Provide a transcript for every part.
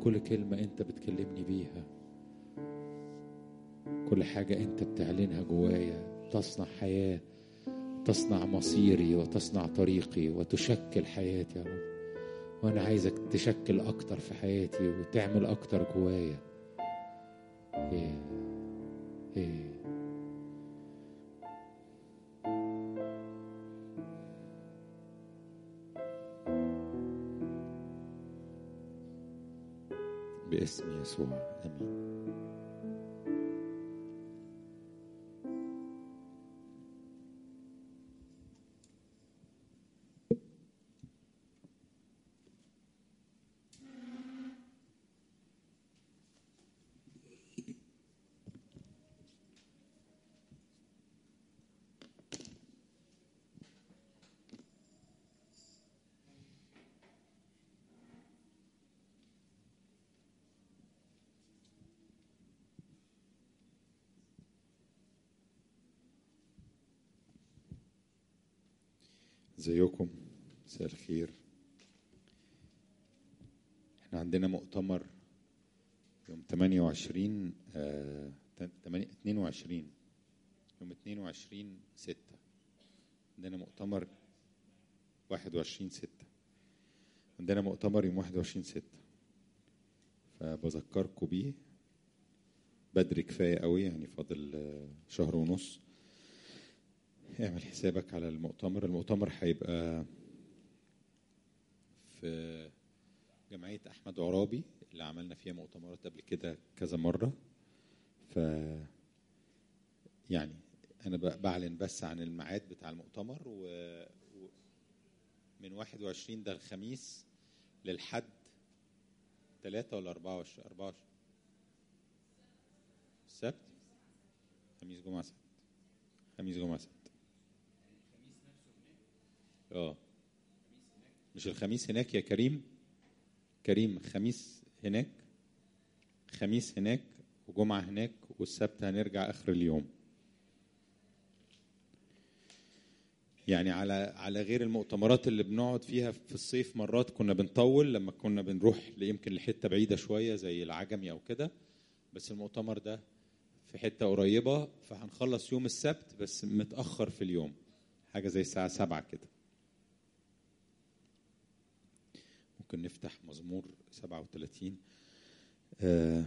كل كلمة أنت بتكلمني بيها كل حاجة أنت بتعلنها جوايا تصنع حياة تصنع مصيري وتصنع طريقي وتشكل حياتي يا رب وأنا عايزك تشكل أكتر في حياتي وتعمل أكتر جوايا إيه إيه باسم يسوع امين ازيكم مساء الخير احنا عندنا مؤتمر يوم 28 آه 22 يوم 22 6 عندنا مؤتمر 21 6 عندنا مؤتمر يوم 21 6 فبذكركم بيه بدري كفايه قوي يعني فاضل آه، شهر ونص اعمل حسابك على المؤتمر المؤتمر هيبقى في جمعية أحمد عرابي اللي عملنا فيها مؤتمرات قبل كده كذا مرة ف يعني أنا ب- بعلن بس عن الميعاد بتاع المؤتمر و... و... من 21 ده الخميس للحد 3 ولا 24 24 السبت خميس جمعة سبت خميس جمعة سبت اه مش الخميس هناك يا كريم كريم خميس هناك خميس هناك وجمعة هناك والسبت هنرجع آخر اليوم يعني على على غير المؤتمرات اللي بنقعد فيها في الصيف مرات كنا بنطول لما كنا بنروح يمكن لحتة بعيدة شوية زي العجمي أو كده بس المؤتمر ده في حتة قريبة فهنخلص يوم السبت بس متأخر في اليوم حاجة زي الساعة سبعة كده ممكن نفتح مزمور 37 آه،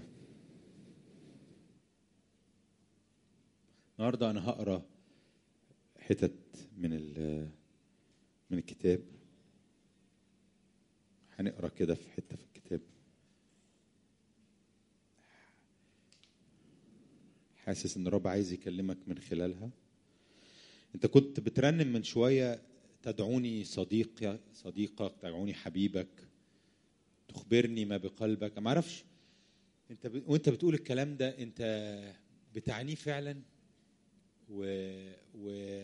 النهارده انا هقرا حتت من ال- من الكتاب هنقرا كده في حته في الكتاب حاسس ان الرب عايز يكلمك من خلالها انت كنت بترنم من شويه تدعوني صديقي صديقك تدعوني حبيبك تخبرني ما بقلبك ما اعرفش انت ب... وانت بتقول الكلام ده انت بتعنيه فعلا و... و...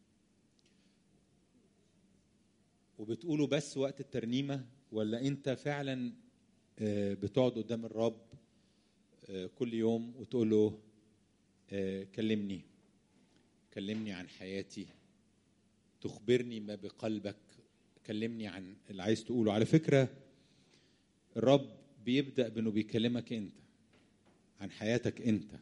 وبتقوله بس وقت الترنيمه ولا انت فعلا آه، بتقعد قدام الرب آه، كل يوم وتقول له آه، كلمني كلمني عن حياتي تخبرني ما بقلبك كلمني عن اللي عايز تقوله على فكرة الرب بيبدأ بأنه بيكلمك أنت عن حياتك أنت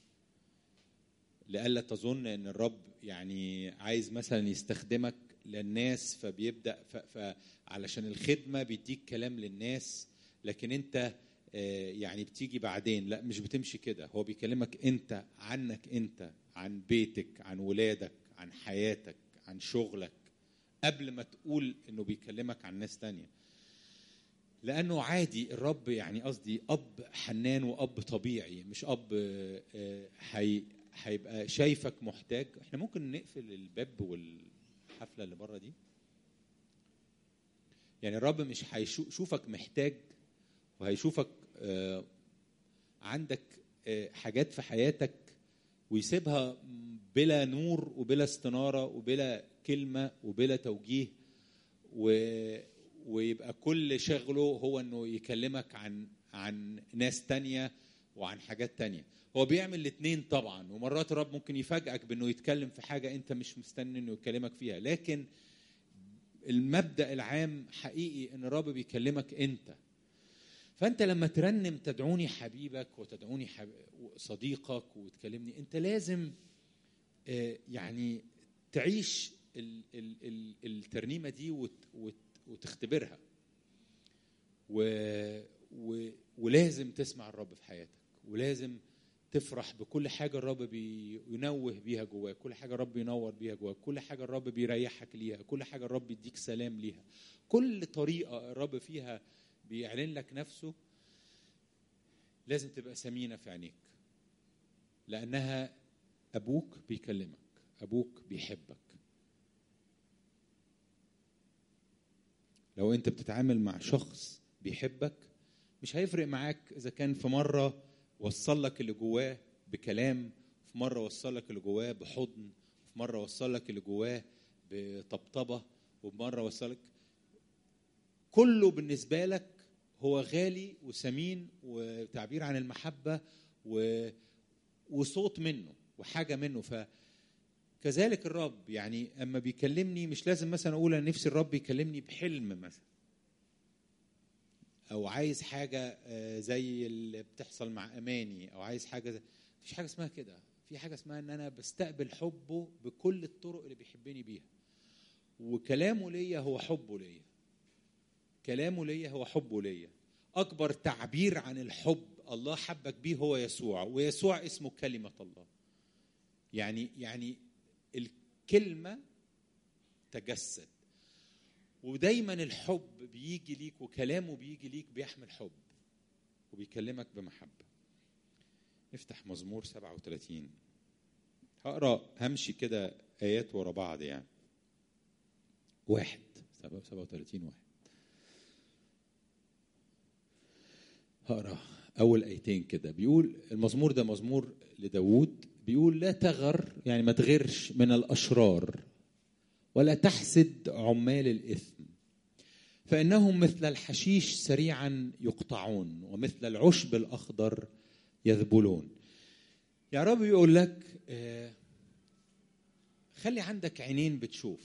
لئلا تظن أن الرب يعني عايز مثلا يستخدمك للناس فبيبدأ ف... فعلشان الخدمة بيديك كلام للناس لكن أنت آه، يعني بتيجي بعدين لا مش بتمشي كده هو بيكلمك أنت عنك أنت عن بيتك عن ولادك عن حياتك عن شغلك قبل ما تقول انه بيكلمك عن ناس تانية لانه عادي الرب يعني قصدي اب حنان واب طبيعي مش اب آه، آه، هي هيبقى شايفك محتاج احنا ممكن نقفل الباب والحفله اللي بره دي يعني الرب مش هيشوفك محتاج وهيشوفك آه، عندك آه، حاجات في حياتك ويسيبها بلا نور وبلا استنارة وبلا كلمة وبلا توجيه و... ويبقى كل شغله هو انه يكلمك عن عن ناس تانية وعن حاجات تانية هو بيعمل الاثنين طبعا ومرات الرب ممكن يفاجئك بانه يتكلم في حاجة انت مش مستني انه يكلمك فيها لكن المبدأ العام حقيقي ان الرب بيكلمك انت فانت لما ترنم تدعوني حبيبك وتدعوني حب... صديقك وتكلمني انت لازم آه، يعني تعيش ال... ال... ال... الترنيمه دي وت... وت... وتختبرها و... و... ولازم تسمع الرب في حياتك ولازم تفرح بكل حاجه الرب بينوه بيها جواك كل حاجه الرب ينور بيها جواك كل حاجه الرب بيريحك ليها كل حاجه الرب يديك سلام ليها كل طريقه الرب فيها بيعلن لك نفسه لازم تبقى ثمينه في عينيك لانها ابوك بيكلمك ابوك بيحبك لو انت بتتعامل مع شخص بيحبك مش هيفرق معاك اذا كان في مره وصل لك اللي جواه بكلام في مره وصل لك اللي جواه بحضن في مره وصل لك اللي جواه بطبطبه ومره وصل لك كله بالنسبه لك هو غالي وثمين وتعبير عن المحبه و... وصوت منه وحاجه منه ف كذلك الرب يعني اما بيكلمني مش لازم مثلا اقول انا نفسي الرب يكلمني بحلم مثلا او عايز حاجه زي اللي بتحصل مع اماني او عايز حاجه زي مفيش حاجه اسمها كده في حاجه اسمها ان انا بستقبل حبه بكل الطرق اللي بيحبني بيها وكلامه ليا هو حبه ليا كلامه ليا هو حبه ليا اكبر تعبير عن الحب الله حبك بيه هو يسوع ويسوع اسمه كلمه الله يعني يعني الكلمه تجسد ودايما الحب بيجي ليك وكلامه بيجي ليك بيحمل حب وبيكلمك بمحبة افتح مزمور 37 هقرا همشي كده ايات ورا بعض يعني واحد 37 واحد هقرا اول ايتين كده بيقول المزمور ده مزمور لداوود بيقول لا تغر يعني ما تغرش من الاشرار ولا تحسد عمال الاثم فانهم مثل الحشيش سريعا يقطعون ومثل العشب الاخضر يذبلون يا رب يقول لك خلي عندك عينين بتشوف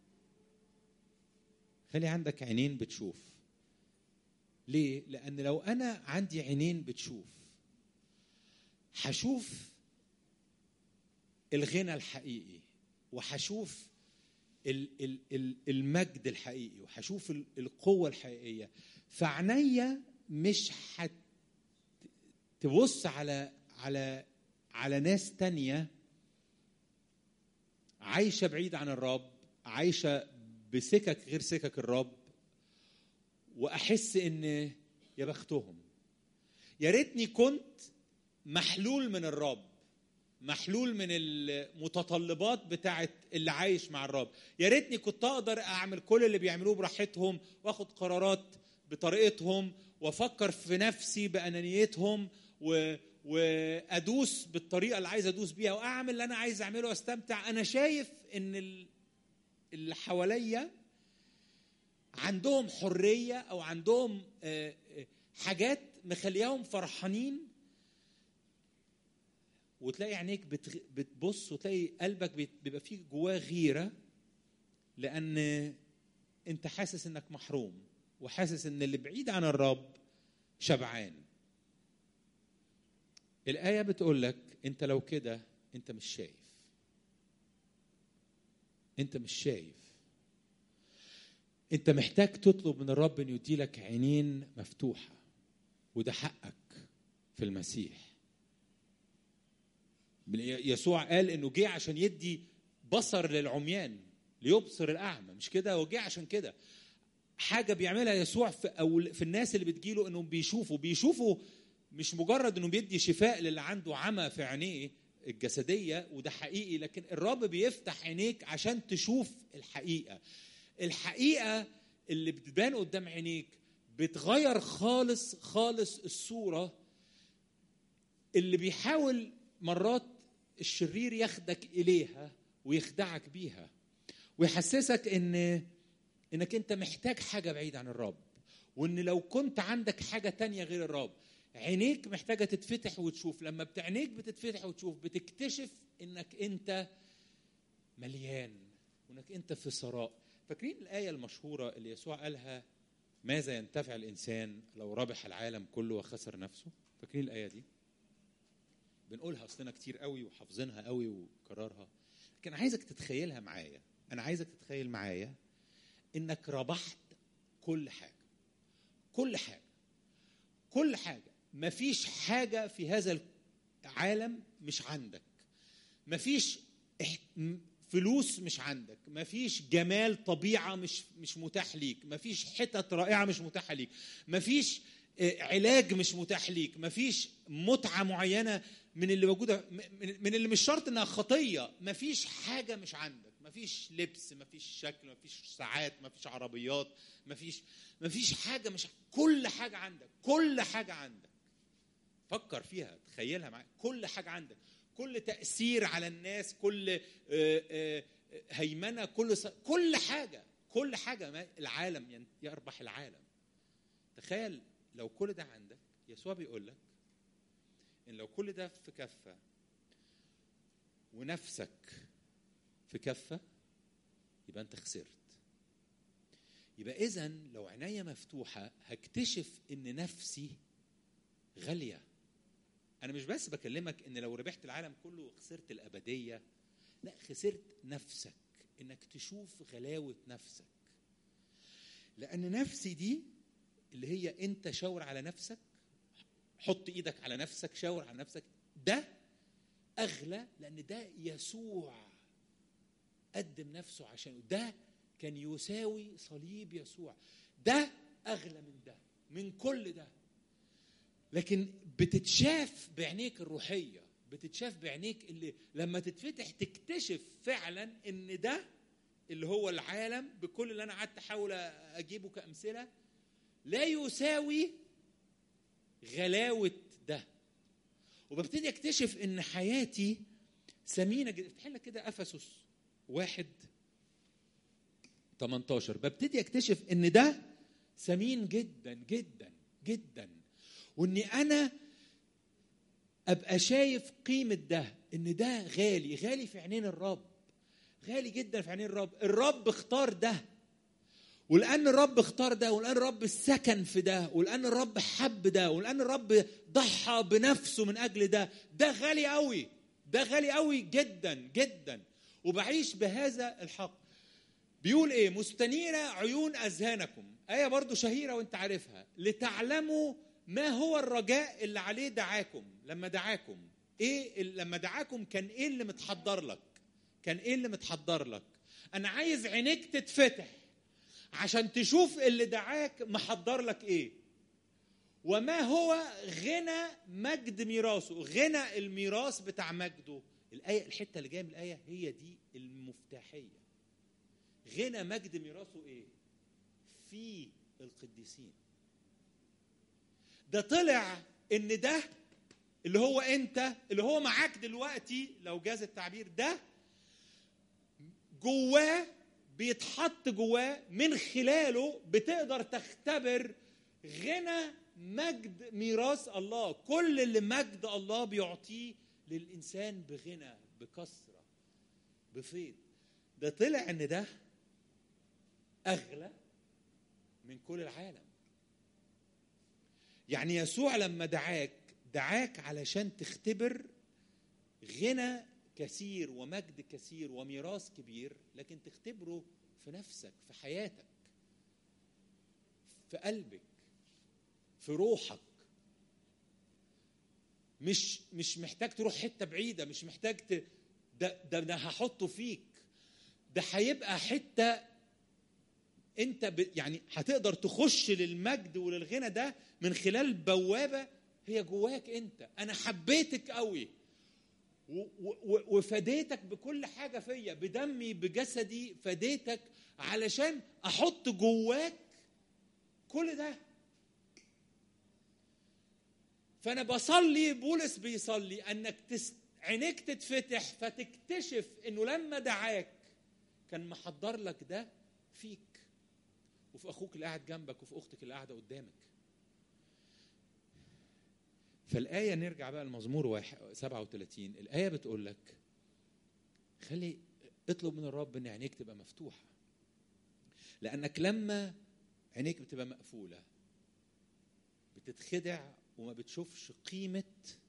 خلي عندك عينين بتشوف ليه لان لو انا عندي عينين بتشوف هشوف الغنى الحقيقي وهشوف المجد الحقيقي وهشوف القوة الحقيقية فعنيا مش هتبص على على على ناس تانية عايشة بعيد عن الرب عايشة بسكك غير سكك الرب وأحس إن يا بختهم يا ريتني كنت محلول من الرب محلول من المتطلبات بتاعت اللي عايش مع الرب يا ريتني كنت اقدر اعمل كل اللي بيعملوه براحتهم واخد قرارات بطريقتهم وافكر في نفسي بانانيتهم و... وادوس بالطريقه اللي عايز ادوس بيها واعمل اللي انا عايز اعمله واستمتع انا شايف ان اللي حواليا عندهم حريه او عندهم حاجات مخلياهم فرحانين وتلاقي عينيك بتغ... بتبص وتلاقي قلبك بيبقى فيه جواه غيره لان انت حاسس انك محروم وحاسس ان اللي بعيد عن الرب شبعان الايه بتقول لك انت لو كده انت مش شايف انت مش شايف انت محتاج تطلب من الرب انه يديلك عينين مفتوحه وده حقك في المسيح يسوع قال انه جه عشان يدي بصر للعميان ليبصر الاعمى مش كده هو جه عشان كده حاجه بيعملها يسوع في او في الناس اللي بتجيله انهم بيشوفوا بيشوفوا مش مجرد انه بيدي شفاء للي عنده عمى في عينيه الجسديه وده حقيقي لكن الرب بيفتح عينيك عشان تشوف الحقيقه الحقيقه اللي بتبان قدام عينيك بتغير خالص خالص الصوره اللي بيحاول مرات الشرير ياخدك اليها ويخدعك بيها ويحسسك ان انك انت محتاج حاجه بعيد عن الرب وان لو كنت عندك حاجه تانية غير الرب عينيك محتاجه تتفتح وتشوف لما بتعينيك بتتفتح وتشوف بتكتشف انك انت مليان وانك انت في ثراء فاكرين الايه المشهوره اللي يسوع قالها ماذا ينتفع الانسان لو ربح العالم كله وخسر نفسه فاكرين الايه دي بنقولها اصلنا كتير قوي وحافظينها قوي وكررها لكن عايزك تتخيلها معايا انا عايزك تتخيل معايا انك ربحت كل حاجه كل حاجه كل حاجه مفيش حاجه في هذا العالم مش عندك مفيش فلوس مش عندك مفيش جمال طبيعه مش مش متاح ليك مفيش حتت رائعه مش متاحه ليك مفيش علاج مش متاح ليك مفيش متعه معينه من اللي موجوده من اللي مش شرط انها خطيه مفيش حاجه مش عندك مفيش لبس مفيش شكل مفيش ساعات مفيش عربيات مفيش مفيش حاجه مش كل حاجه عندك كل حاجه عندك فكر فيها تخيلها معايا كل حاجه عندك كل تاثير على الناس كل هيمنه كل كل حاجه كل حاجه العالم يربح العالم تخيل لو كل ده عندك يسوع بيقول لك ان لو كل ده في كفه ونفسك في كفه يبقى انت خسرت يبقى اذا لو عينيا مفتوحه هكتشف ان نفسي غاليه انا مش بس بكلمك ان لو ربحت العالم كله وخسرت الابديه لا خسرت نفسك انك تشوف غلاوه نفسك لان نفسي دي اللي هي انت شاور على نفسك حط ايدك على نفسك شاور على نفسك ده اغلى لان ده يسوع قدم نفسه عشانه ده كان يساوي صليب يسوع ده اغلى من ده من كل ده لكن بتتشاف بعينيك الروحيه بتتشاف بعينيك اللي لما تتفتح تكتشف فعلا ان ده اللي هو العالم بكل اللي انا قعدت احاول اجيبه كامثله لا يساوي غلاوه ده وببتدي اكتشف ان حياتي ثمينه جدا افتح لك كده افسس واحد 18 ببتدي اكتشف ان ده ثمين جدا جدا جدا واني انا ابقى شايف قيمه ده ان ده غالي غالي في عينين الرب غالي جدا في عينين الرب الرب اختار ده ولان الرب اختار ده ولان الرب سكن في ده ولان الرب حب ده ولان الرب ضحى بنفسه من اجل ده ده غالي قوي ده غالي قوي جدا جدا وبعيش بهذا الحق بيقول ايه مستنيرة عيون اذهانكم ايه برضو شهيره وانت عارفها لتعلموا ما هو الرجاء اللي عليه دعاكم لما دعاكم ايه لما دعاكم كان ايه اللي متحضر لك كان ايه اللي متحضر لك انا عايز عينيك تتفتح عشان تشوف اللي دعاك محضر لك ايه وما هو غنى مجد ميراثه غنى الميراث بتاع مجده الايه الحته اللي جايه من الايه هي دي المفتاحيه غنى مجد ميراثه ايه في القديسين ده طلع ان ده اللي هو انت اللي هو معاك دلوقتي لو جاز التعبير ده جواه بيتحط جواه من خلاله بتقدر تختبر غنى مجد ميراث الله كل اللي مجد الله بيعطيه للانسان بغنى بكثره بفيض ده طلع ان ده اغلى من كل العالم يعني يسوع لما دعاك دعاك علشان تختبر غنى كثير ومجد كثير وميراث كبير لكن تختبره في نفسك في حياتك في قلبك في روحك مش مش محتاج تروح حته بعيده مش محتاج ت... ده ده انا هحطه فيك ده هيبقى حته انت ب... يعني هتقدر تخش للمجد وللغنى ده من خلال بوابه هي جواك انت انا حبيتك قوي و... و... وفديتك بكل حاجه فيا بدمي بجسدي فديتك علشان احط جواك كل ده فانا بصلي بولس بيصلي انك تست... عينيك تتفتح فتكتشف انه لما دعاك كان محضر لك ده فيك وفي اخوك اللي قاعد جنبك وفي اختك اللي قاعده قدامك فالآية نرجع بقى لمزمور 37 الآية بتقول لك خلي اطلب من الرب ان عينيك تبقى مفتوحة لأنك لما عينيك بتبقى مقفوله بتتخدع وما بتشوفش قيمه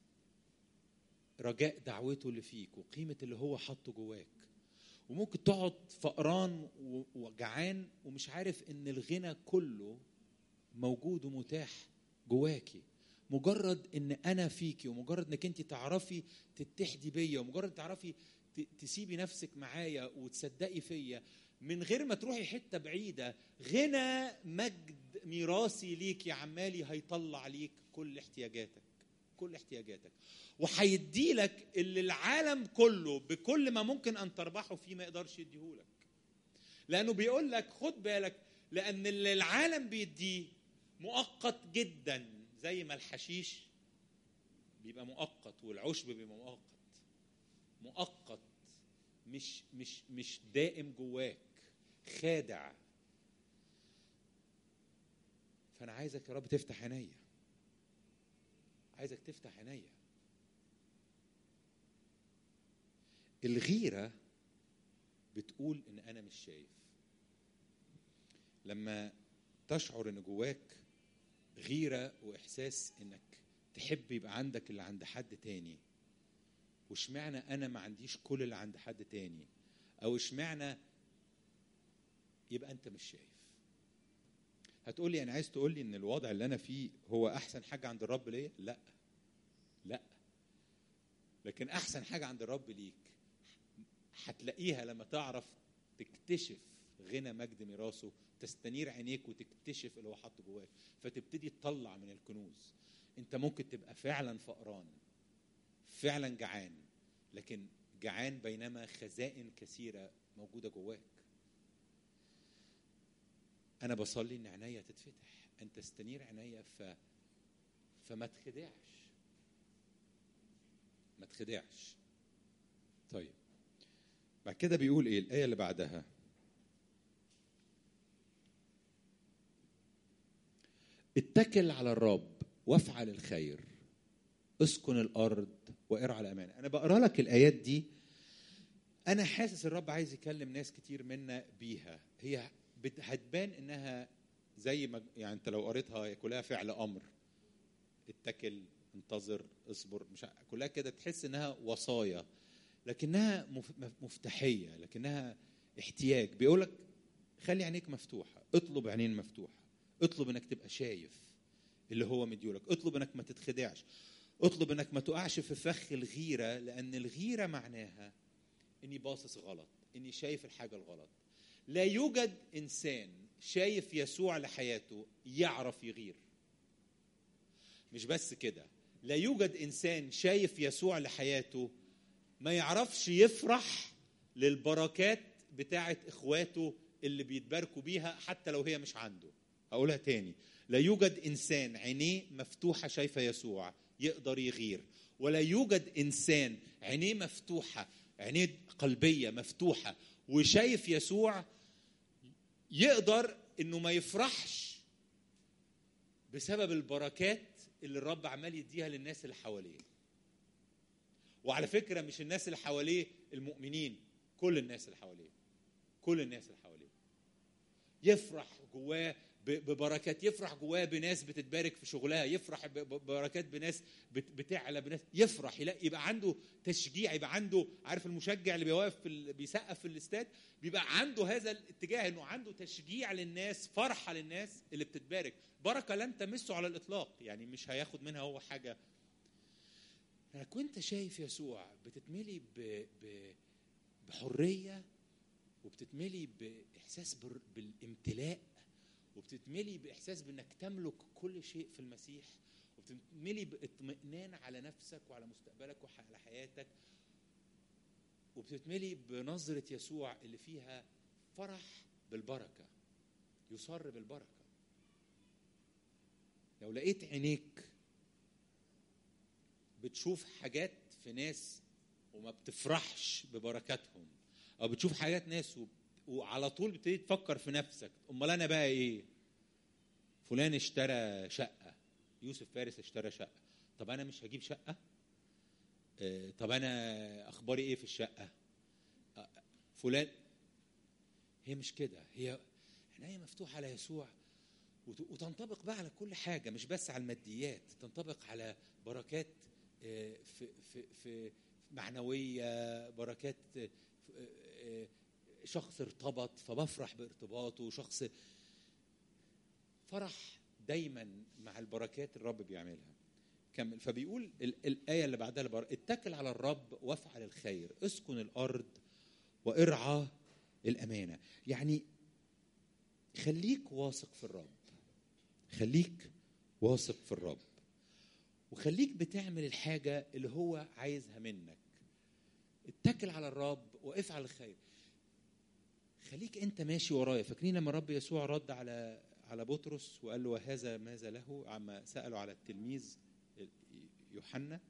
رجاء دعوته اللي فيك وقيمه اللي هو حاطه جواك وممكن تقعد فقران و- وجعان ومش عارف ان الغنى كله موجود ومتاح جواكي مجرد ان انا فيكي ومجرد انك انت تعرفي تتحدي بيا ومجرد تعرفي ت- تسيبي نفسك معايا وتصدقي فيا من غير ما تروحي حته بعيده غنى مجد ميراثي ليك يا عمالي هيطلع ليك كل احتياجاتك كل احتياجاتك وهيدي لك اللي العالم كله بكل ما ممكن ان تربحه فيه ما يقدرش يديهولك لانه بيقول لك خد بالك لان اللي العالم بيديه مؤقت جدا زي ما الحشيش بيبقى مؤقت والعشب بيبقى مؤقت مؤقت مش مش مش دائم جواك خادع فانا عايزك يا رب تفتح عينيا عايزك تفتح عينيا الغيره بتقول ان انا مش شايف لما تشعر ان جواك غيره واحساس انك تحب يبقى عندك اللي عند حد تاني واشمعنى انا ما عنديش كل اللي عند حد تاني او اشمعنى يبقى انت مش شايف هتقول لي انا عايز تقول لي ان الوضع اللي انا فيه هو احسن حاجه عند الرب ليا لا لا لكن احسن حاجه عند الرب ليك هتلاقيها لما تعرف تكتشف غنى مجد ميراثه تستنير عينيك وتكتشف اللي هو حاطه جواك فتبتدي تطلع من الكنوز انت ممكن تبقى فعلا فقران فعلا جعان لكن جعان بينما خزائن كثيره موجوده جواك انا بصلي ان عينيا تتفتح ان تستنير عينيا ف فما تخدعش ما تخدعش طيب بعد كده بيقول ايه الايه اللي بعدها اتكل على الرب وافعل الخير اسكن الارض وارعى الامان انا بقرا لك الايات دي انا حاسس الرب عايز يكلم ناس كتير منا بيها هي بت- هتبان انها زي ما يعني انت لو قريتها هي كلها فعل امر اتكل انتظر اصبر مش ع- كلها كده تحس انها وصايا لكنها مف- مفتاحيه لكنها احتياج بيقول لك خلي عينيك مفتوحه اطلب عينين مفتوحه اطلب انك تبقى شايف اللي هو مديولك اطلب انك ما تتخدعش اطلب انك ما تقعش في فخ الغيره لان الغيره معناها اني باصص غلط اني شايف الحاجه الغلط لا يوجد انسان شايف يسوع لحياته يعرف يغير مش بس كده لا يوجد انسان شايف يسوع لحياته ما يعرفش يفرح للبركات بتاعه اخواته اللي بيتباركوا بيها حتى لو هي مش عنده اقولها تاني لا يوجد انسان عينيه مفتوحه شايفه يسوع يقدر يغير ولا يوجد انسان عينيه مفتوحه عينيه قلبيه مفتوحه وشايف يسوع يقدر انه ما يفرحش بسبب البركات اللي الرب عمال يديها للناس اللي حواليه وعلى فكره مش الناس اللي حواليه المؤمنين كل الناس اللي حواليه كل الناس اللي حواليه يفرح جواه ب- ببركات يفرح جواه بناس بتتبارك في شغلها يفرح ب- ب- ببركات بناس بت- بتعلى بناس يفرح يلاقي يبقى عنده تشجيع يبقى عنده عارف المشجع اللي بيوقف في ال- بيسقف في الاستاد بيبقى عنده هذا الاتجاه انه عنده تشجيع للناس فرحه للناس اللي بتتبارك بركه لن تمسه على الاطلاق يعني مش هياخد منها هو حاجه لانك وانت شايف يسوع بتتملي ب... ب... بحريه وبتتملي باحساس بر... بالامتلاء وبتتملي باحساس بانك تملك كل شيء في المسيح وبتتملي باطمئنان على نفسك وعلى مستقبلك وعلى حياتك وبتتملي بنظره يسوع اللي فيها فرح بالبركه يصر بالبركه لو لقيت عينيك بتشوف حاجات في ناس وما بتفرحش ببركاتهم او بتشوف حاجات ناس وب- وعلى طول بتبتدي تفكر في نفسك امال انا بقى ايه فلان اشترى شقه يوسف فارس اشترى شقه طب انا مش هجيب شقه آه، طب انا اخباري ايه في الشقه آه، فلان هي مش كده هي عينيا مفتوحه على يسوع وت- وتنطبق بقى على كل حاجه مش بس على الماديات تنطبق على بركات آه، في في في معنويه بركات آه، آه، شخص ارتبط فبفرح بارتباطه شخص فرح دايما مع البركات الرب بيعملها كمل فبيقول ال- الآية اللي بعدها البر... اتكل على الرب وافعل الخير اسكن الأرض وارعى الأمانة يعني خليك واثق في الرب خليك واثق في الرب وخليك بتعمل الحاجة اللي هو عايزها منك اتكل على الرب وافعل الخير خليك انت ماشي ورايا فاكرين لما الرب يسوع رد على على بطرس وقال له وهذا ماذا له عما سأله على التلميذ يوحنا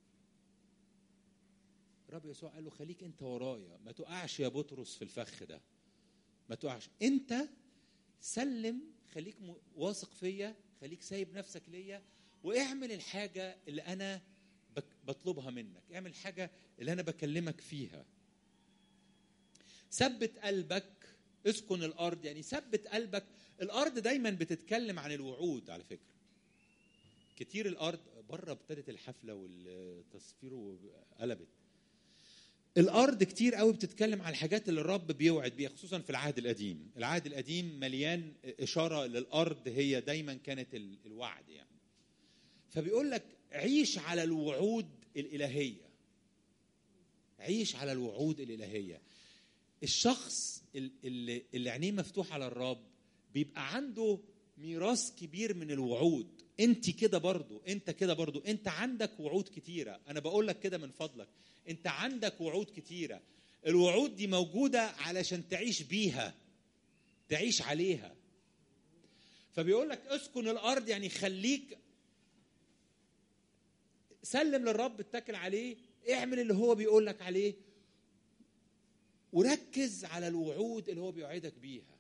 الرب يسوع قال له خليك انت ورايا ما تقعش يا بطرس في الفخ ده ما تقعش انت سلم خليك م- واثق فيا خليك سايب نفسك ليا واعمل الحاجه اللي انا بك- بطلبها منك اعمل الحاجه اللي انا بكلمك فيها ثبت قلبك اسكن الارض يعني ثبت قلبك الارض دايما بتتكلم عن الوعود على فكره كتير الارض بره ابتدت الحفله والتصفير وقلبت الارض كتير قوي بتتكلم على الحاجات اللي الرب بيوعد بيها خصوصا في العهد القديم العهد القديم مليان اشاره للارض هي دايما كانت ال- الوعد يعني فبيقول لك عيش على الوعود الالهيه عيش على الوعود الالهيه الشخص ال- اللي اللي عينيه مفتوحه على الرب بيبقى عنده ميراث كبير من الوعود انت كده برضو انت كده برضو انت عندك وعود كتيره انا بقول لك كده من فضلك انت عندك وعود كتيره الوعود دي موجوده علشان تعيش بيها تعيش عليها فبيقول لك اسكن الارض يعني خليك سلم للرب اتكل عليه اعمل اللي هو بيقول لك عليه وركز على الوعود اللي هو بيوعدك بيها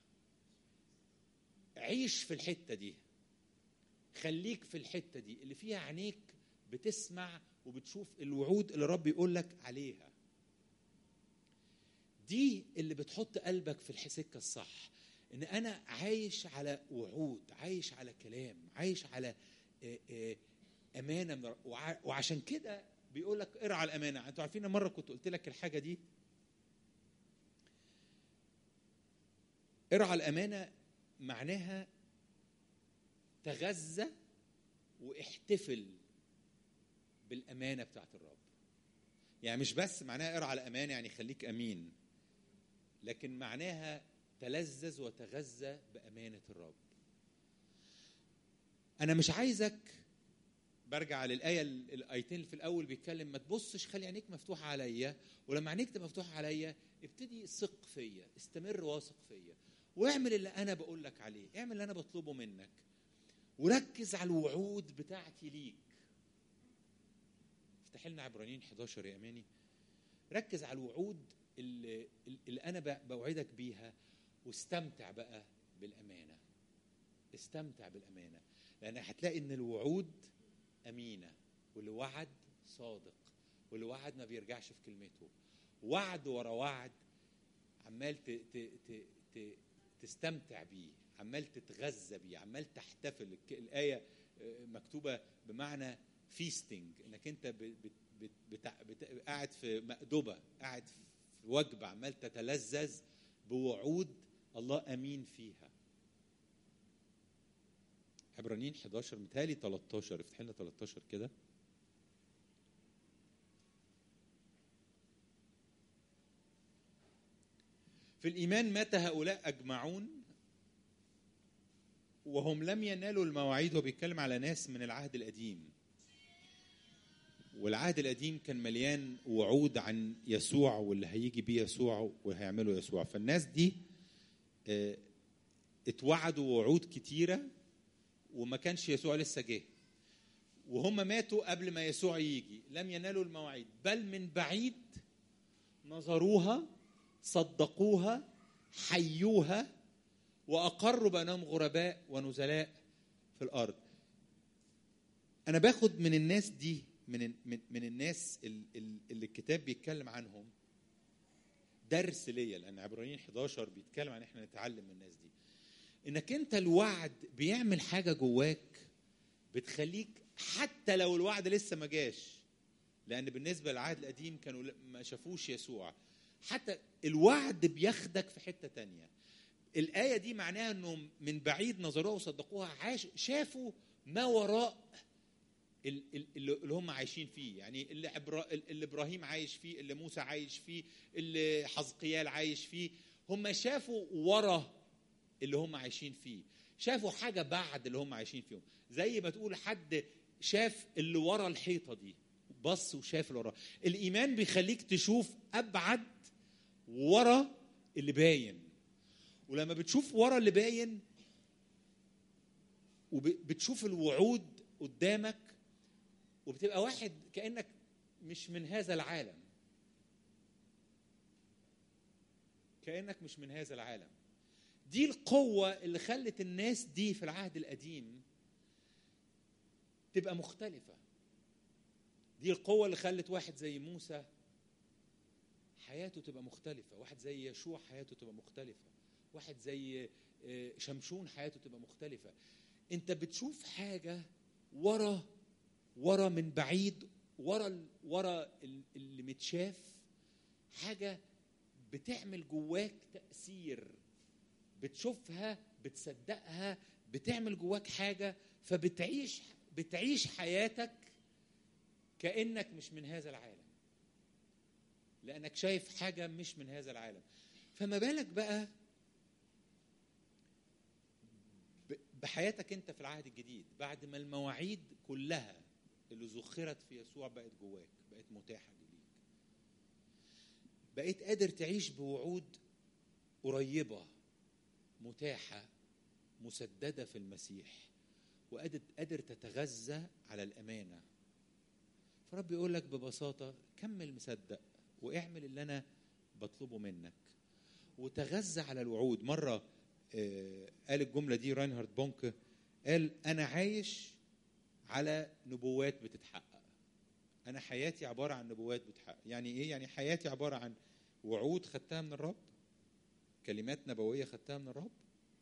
عيش في الحته دي خليك في الحته دي اللي فيها عينيك بتسمع وبتشوف الوعود اللي الرب يقول لك عليها دي اللي بتحط قلبك في السكه الصح ان انا عايش على وعود عايش على كلام عايش على آه، آه، امانه من الرب. وع- وعشان كده بيقول لك ارعى الامانه انتوا عارفين مره كنت قلت لك الحاجه دي ارعى الامانه معناها تغذى واحتفل بالامانه بتاعت الرب يعني مش بس معناها ارعى الامانه يعني خليك امين لكن معناها تلذذ وتغذى بامانه الرب انا مش عايزك برجع للايه الايتين اللي في الاول بيتكلم ما تبصش خلي عينيك مفتوحه عليا ولما عينيك تبقى مفتوحه عليا ابتدي ثق فيا استمر واثق فيا واعمل اللي انا بقول لك عليه اعمل اللي انا بطلبه منك وركز على الوعود بتاعتي ليك افتح لنا عبرانيين 11 يا اماني ركز على الوعود اللي, اللي انا ب- بوعدك بيها واستمتع بقى بالامانه استمتع بالامانه لان هتلاقي ان الوعود امينه واللي وعد صادق واللي وعد ما بيرجعش في كلمته وعد ورا وعد عمال ت ت ت ت تستمتع بيه عمال تتغذى بيه عمال تحتفل الك- الآية آه، مكتوبة بمعنى فيستنج انك انت ب- بت بت بتع- بت قاعد في مأدبة قاعد في وجبة عمال تتلذذ بوعود الله أمين فيها عبرانيين 11 متهيألي 13 افتح لنا 13 كده في الإيمان مات هؤلاء أجمعون وهم لم ينالوا المواعيد هو بيتكلم على ناس من العهد القديم والعهد القديم كان مليان وعود عن يسوع واللي هيجي بيه يسوع وهيعمله يسوع فالناس دي آه، اتوعدوا وعود كتيرة وما كانش يسوع لسه جه وهم ماتوا قبل ما يسوع يجي لم ينالوا المواعيد بل من بعيد نظروها صدقوها حيوها واقروا بانهم غرباء ونزلاء في الارض انا باخد من الناس دي من من, من الناس ال- ال- اللي الكتاب بيتكلم عنهم درس ليا لان عبرانيين 11 بيتكلم عن احنا نتعلم من الناس دي انك انت الوعد بيعمل حاجه جواك بتخليك حتى لو الوعد لسه ما جاش لان بالنسبه للعهد القديم كانوا ما شافوش يسوع حتى الوعد بياخدك في حته تانية الآية دي معناها انهم من بعيد نظروها وصدقوها عاش شافوا ما وراء اللي هم عايشين فيه يعني اللي, عبرا اللي ابراهيم عايش فيه اللي موسى عايش فيه اللي حزقيال عايش فيه هم شافوا ورا اللي هم عايشين فيه شافوا حاجه بعد اللي هم عايشين فيهم زي ما تقول حد شاف اللي ورا الحيطه دي بص وشاف اللي ورا الايمان بيخليك تشوف ابعد ورا اللي باين ولما بتشوف ورا اللي باين وبتشوف الوعود قدامك وبتبقى واحد كانك مش من هذا العالم كانك مش من هذا العالم دي القوه اللي خلت الناس دي في العهد القديم تبقى مختلفه دي القوه اللي خلت واحد زي موسى حياته تبقى مختلفه واحد زي يشوع حياته تبقى مختلفه واحد زي شمشون حياته تبقى مختلفه انت بتشوف حاجه ورا ورا من بعيد ورا ورا اللي متشاف حاجه بتعمل جواك تاثير بتشوفها بتصدقها بتعمل جواك حاجه فبتعيش بتعيش حياتك كانك مش من هذا العالم لانك شايف حاجه مش من هذا العالم فما بالك بقى بحياتك انت في العهد الجديد بعد ما المواعيد كلها اللي ذخرت في يسوع بقت جواك بقت متاحه ليك بقيت قادر تعيش بوعود قريبه متاحه مسدده في المسيح وقادر قادر تتغذى على الامانه فرب يقول لك ببساطه كمل مصدق واعمل اللي انا بطلبه منك وتغذى على الوعود مره قال الجمله دي راينهارد بونك قال انا عايش على نبوات بتتحقق انا حياتي عباره عن نبوات بتتحقق يعني ايه يعني حياتي عباره عن وعود خدتها من الرب كلمات نبويه خدتها من الرب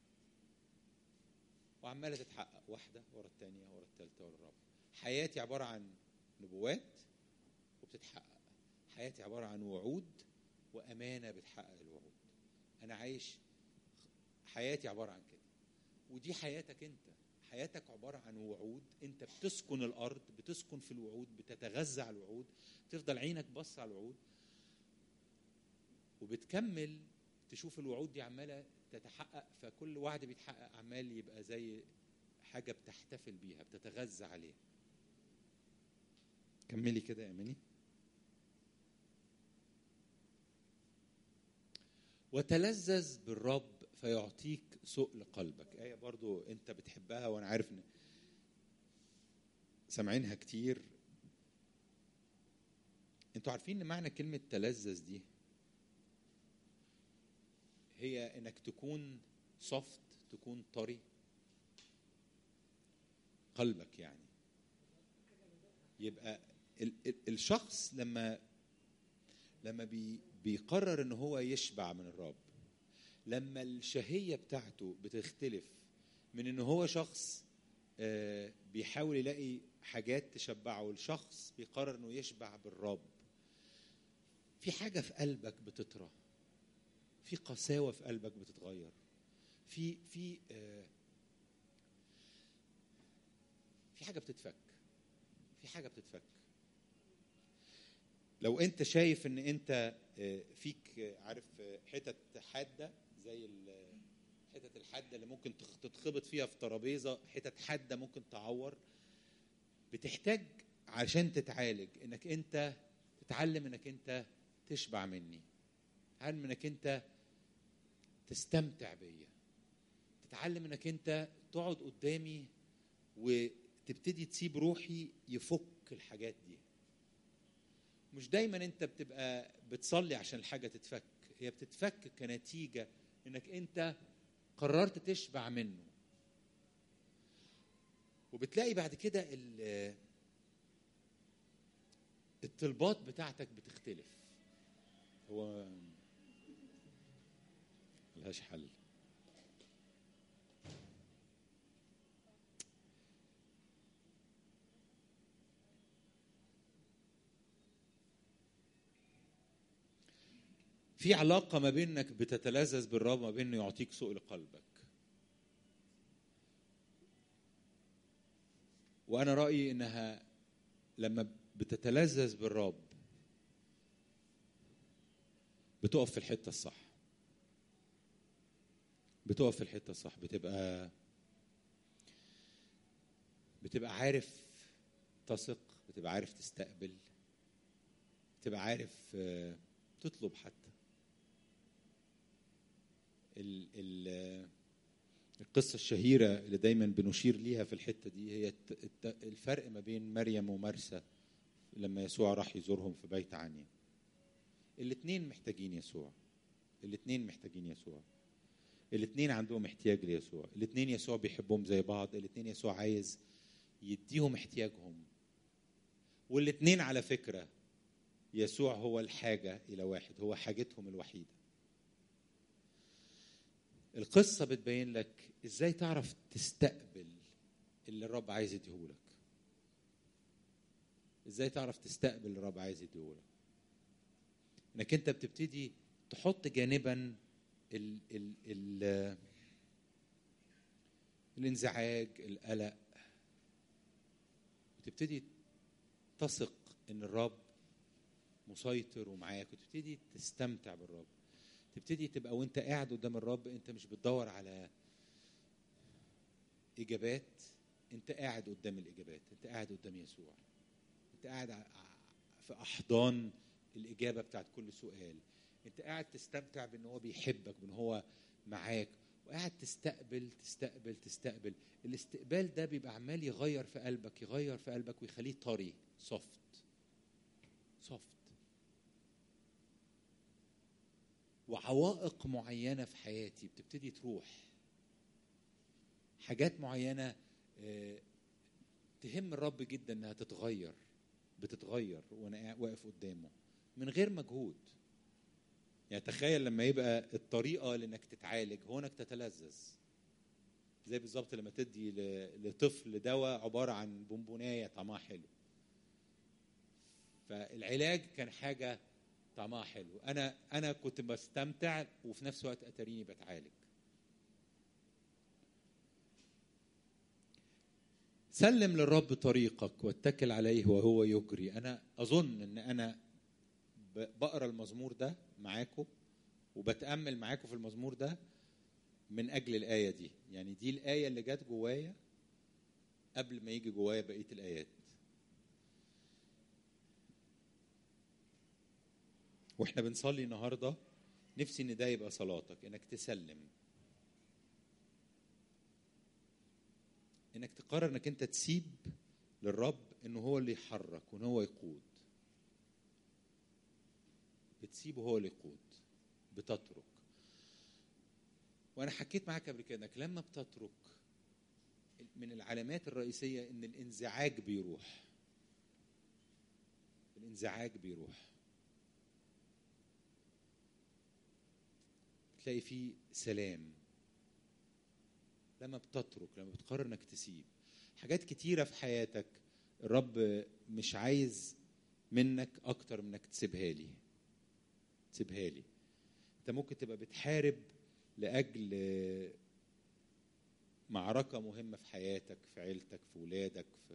وعماله تتحقق واحده ورا الثانيه ورا الثالثه ورا الرابعه حياتي عباره عن نبوات وبتتحقق حياتي عباره عن وعود وامانه بتحقق الوعود انا عايش حياتي عباره عن كده ودي حياتك انت حياتك عباره عن وعود انت بتسكن الارض بتسكن في الوعود بتتغذى على الوعود تفضل عينك بص على الوعود وبتكمل تشوف الوعود دي عماله تتحقق فكل وعد بيتحقق عمال يبقى زي حاجه بتحتفل بيها بتتغذى عليها كملي كده يا اماني وتلذذ بالرب فيعطيك سؤل قلبك آية برضو أنت بتحبها وأنا عارف إن سامعينها كتير أنتوا عارفين إن معنى كلمة تلذذ دي هي إنك تكون صفت تكون طري قلبك يعني يبقى ال- ال- الشخص لما لما بي بيقرر ان هو يشبع من الرب لما الشهيه بتاعته بتختلف من ان هو شخص آه، بيحاول يلاقي حاجات تشبعه الشخص بيقرر انه يشبع بالرب في حاجه في قلبك بتطرى في قساوه في قلبك بتتغير في في آه، في حاجه بتتفك في حاجه بتتفك لو انت شايف ان انت آه، فيك آه، عارف آه، حتت حاده زي ال- الحتت الحاده اللي ممكن تخ- تتخبط فيها في ترابيزه حتت حاده ممكن تعور بتحتاج عشان تتعالج انك انت تتعلم انك انت تشبع مني تتعلم انك انت تستمتع بيا تتعلم انك انت تقعد قدامي وتبتدي تسيب روحي يفك الحاجات دي مش دايما انت بتبقى بتصلي عشان الحاجه تتفك هي بتتفك كنتيجه انك انت قررت تشبع منه وبتلاقي بعد كده ال- الطلبات بتاعتك بتختلف هو ملهاش حل في علاقه ما بينك بتتلذذ بالرب ما بين انه يعطيك سوء لقلبك وانا رايي انها لما بتتلذذ بالرب بتقف في الحته الصح بتقف في الحته الصح بتبقى بتبقى عارف تثق بتبقى عارف تستقبل بتبقى عارف آه، تطلب حتى ال ال القصة الشهيرة اللي دايما بنشير ليها في الحتة دي هي الت- الت- الفرق ما بين مريم ومرسى لما يسوع راح يزورهم في بيت عنيا الاثنين محتاجين يسوع الاثنين محتاجين يسوع الاثنين عندهم احتياج ليسوع الاثنين يسوع بيحبهم زي بعض الاثنين يسوع عايز يديهم احتياجهم والاثنين على فكرة يسوع هو الحاجة إلى واحد هو حاجتهم الوحيدة القصة بتبين لك ازاي تعرف تستقبل اللي الرب عايز يديهولك ازاي تعرف تستقبل اللي الرب عايز يديهولك انك انت بتبتدي تحط جانبا ال ال ال الانزعاج القلق وتبتدي تثق ان الرب مسيطر ومعاك وتبتدي تستمتع بالرب تبتدي تبقى وانت قاعد قدام الرب انت مش بتدور على اجابات انت قاعد قدام الاجابات انت قاعد قدام يسوع انت قاعد ع- في احضان الاجابه بتاعت كل سؤال انت قاعد تستمتع بان هو بيحبك بان هو معاك وقاعد تستقبل تستقبل تستقبل الاستقبال ده بيبقى عمال يغير في قلبك يغير في قلبك ويخليه طري سوفت سوفت وعوائق معينة في حياتي بتبتدي تروح حاجات معينة آه، تهم الرب جدا انها تتغير بتتغير وانا قاعد- واقف قدامه من غير مجهود يعني تخيل لما يبقى الطريقة لانك تتعالج هو انك تتلذذ زي بالظبط لما تدي ل- لطفل دواء عبارة عن بونبوناية طعمها حلو فالعلاج كان حاجة طعمها حلو انا انا كنت بستمتع وفي نفس الوقت اتريني بتعالج سلم للرب طريقك واتكل عليه وهو يجري انا اظن ان انا ب- بقرا المزمور ده معاكم وبتامل معاكم في المزمور ده من اجل الايه دي يعني دي الايه اللي جت جوايا قبل ما يجي جوايا بقيه الايات واحنا بنصلي النهارده نفسي ان ده يبقى صلاتك انك تسلم انك تقرر انك انت تسيب للرب انه هو اللي يحرك وان هو يقود بتسيبه هو اللي يقود بتترك وانا حكيت معاك قبل كده انك لما بتترك من العلامات الرئيسيه ان الانزعاج بيروح الانزعاج بيروح تلاقي فيه سلام لما بتترك لما بتقرر انك تسيب حاجات كتيرة في حياتك الرب مش عايز منك اكتر من انك تسيبها لي تسيبها لي انت ممكن تبقى بتحارب لاجل معركة مهمة في حياتك في عيلتك في ولادك في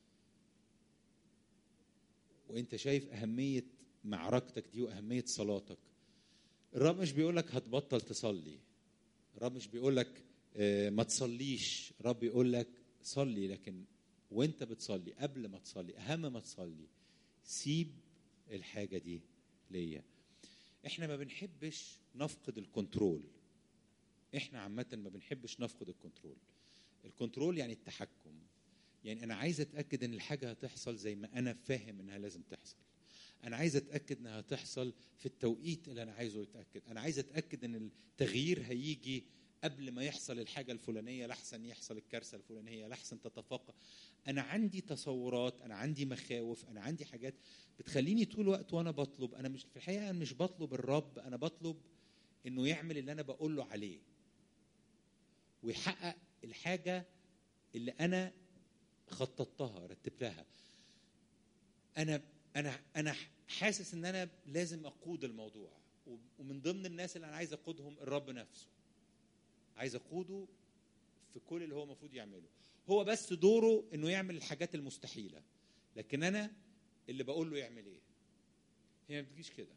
وانت شايف اهمية معركتك دي واهمية صلاتك الرب مش بيقول لك هتبطل تصلي الرب مش بيقول لك آه، ما تصليش الرب بيقول لك صلي لكن وانت بتصلي قبل ما تصلي اهم ما تصلي سيب الحاجه دي ليا احنا ما بنحبش نفقد الكنترول احنا عامه ما بنحبش نفقد الكنترول الكنترول يعني التحكم يعني انا عايز اتاكد ان الحاجه هتحصل زي ما انا فاهم انها لازم تحصل انا عايز اتاكد انها تحصل في التوقيت اللي انا عايزه يتاكد انا عايز اتاكد ان التغيير هيجي قبل ما يحصل الحاجه الفلانيه لاحسن يحصل الكارثه الفلانيه لاحسن تتفاقم انا عندي تصورات انا عندي مخاوف انا عندي حاجات بتخليني طول الوقت وانا بطلب انا مش في الحقيقه انا مش بطلب الرب انا بطلب انه يعمل اللي انا بقول له عليه ويحقق الحاجه اللي انا خططتها رتبتها انا انا انا حاسس ان انا لازم اقود الموضوع ومن ضمن الناس اللي انا عايز اقودهم الرب نفسه عايز اقوده في كل اللي هو المفروض يعمله هو بس دوره انه يعمل الحاجات المستحيله لكن انا اللي بقول له يعمل ايه هي ما بتجيش كده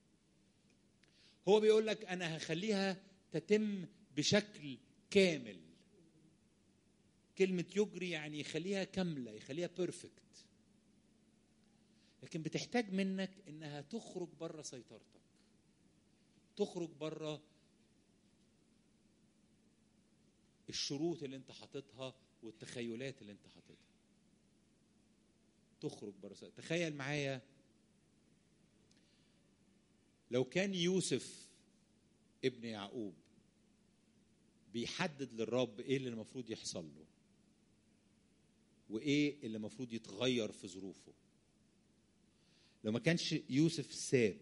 هو بيقول لك انا هخليها تتم بشكل كامل كلمة يجري يعني يخليها كاملة يخليها بيرفكت لكن بتحتاج منك انها تخرج بره سيطرتك تخرج بره الشروط اللي انت حاططها والتخيلات اللي انت حاططها تخرج بره سيطرتك تخيل معايا لو كان يوسف ابن يعقوب بيحدد للرب ايه اللي المفروض يحصل له وايه اللي المفروض يتغير في ظروفه لو ما كانش يوسف ساب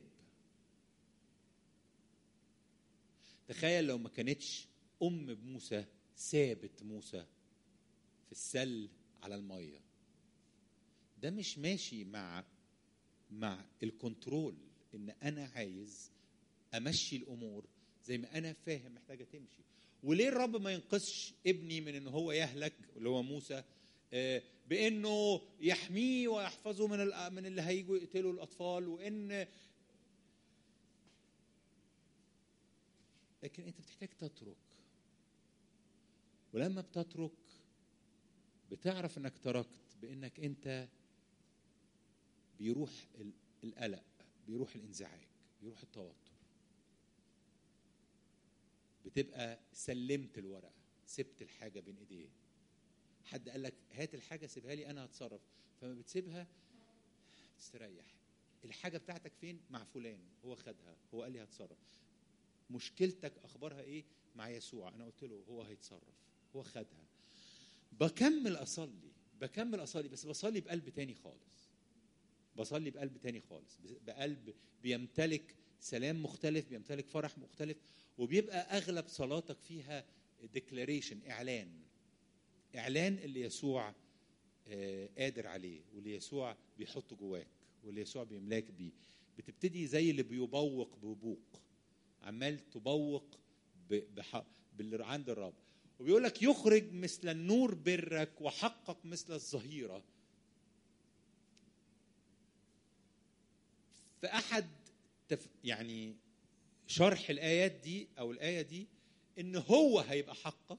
تخيل لو ما كانتش ام موسى سابت موسى في السل على الميه ده مش ماشي مع مع الكنترول ان انا عايز امشي الامور زي ما انا فاهم محتاجه تمشي وليه الرب ما ينقذش ابني من ان هو يهلك اللي هو موسى آه، بانه يحميه ويحفظه من ال- من اللي هيجوا يقتلوا الاطفال وان لكن انت بتحتاج تترك ولما بتترك بتعرف انك تركت بانك انت بيروح ال- القلق بيروح الانزعاج بيروح التوتر بتبقى سلمت الورقه سبت الحاجه بين ايديه حد قال لك هات الحاجه سيبها لي انا هتصرف فما بتسيبها تستريح الحاجه بتاعتك فين مع فلان هو خدها هو قال لي هتصرف مشكلتك اخبارها ايه مع يسوع انا قلت له هو هيتصرف هو خدها بكمل اصلي بكمل اصلي بس بصلي بقلب تاني خالص بصلي بقلب تاني خالص بقلب بيمتلك سلام مختلف بيمتلك فرح مختلف وبيبقى اغلب صلاتك فيها ديكلاريشن اعلان اعلان اللي يسوع آه، قادر عليه واللي يسوع بيحطه جواك واللي يسوع بيملاك بيه بتبتدي زي اللي بيبوق ببوق عمال تبوق ب- بح... باللي عند الرب وبيقول لك يخرج مثل النور برك وحقق مثل الظهيره في احد تف... يعني شرح الايات دي او الايه دي ان هو هيبقى حقك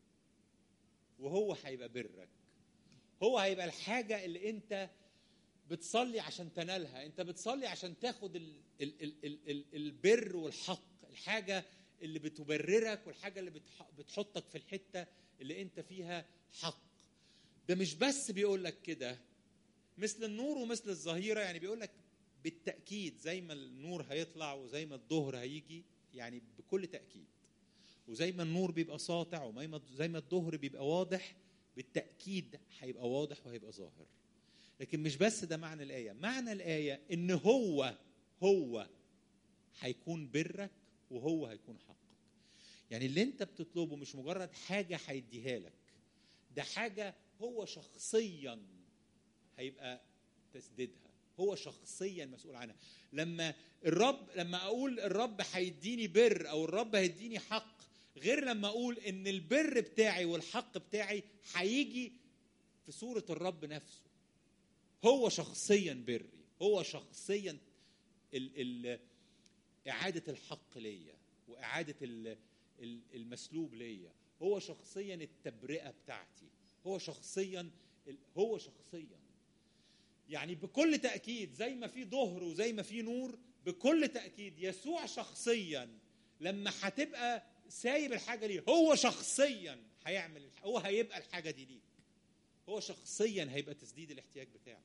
وهو هيبقى برك هو هيبقى الحاجه اللي انت بتصلي عشان تنالها انت بتصلي عشان تاخد ال ال ال ال ال البر والحق الحاجه اللي بتبررك والحاجه اللي بتح- بتحطك في الحته اللي انت فيها حق ده مش بس بيقول لك كده مثل النور ومثل الظهيره يعني بيقول لك بالتاكيد زي ما النور هيطلع وزي ما الظهر هيجي يعني بكل تاكيد وزي ما النور بيبقى ساطع وزي ما زي ما الظهر بيبقى واضح بالتاكيد هيبقى واضح وهيبقى ظاهر لكن مش بس ده معنى الايه معنى الايه ان هو هو هيكون برك وهو هيكون حقك يعني اللي انت بتطلبه مش مجرد حاجه هيديها لك ده حاجه هو شخصيا هيبقى تسديدها هو شخصيا مسؤول عنها لما الرب لما اقول الرب هيديني بر او الرب هيديني حق غير لما اقول ان البر بتاعي والحق بتاعي هيجي في صوره الرب نفسه هو شخصيا بري هو شخصيا ال ال إعادة الحق ليا وإعادة ال- ال- المسلوب ليا هو شخصيا التبرئة بتاعتي هو شخصيا ال- هو شخصيا يعني بكل تأكيد زي ما في ظهر وزي ما في نور بكل تأكيد يسوع شخصيا لما هتبقى سايب الحاجة ليه هو شخصيا هيعمل الح- هو هيبقى الحاجة دي ليك هو شخصيا هيبقى تسديد الاحتياج بتاعك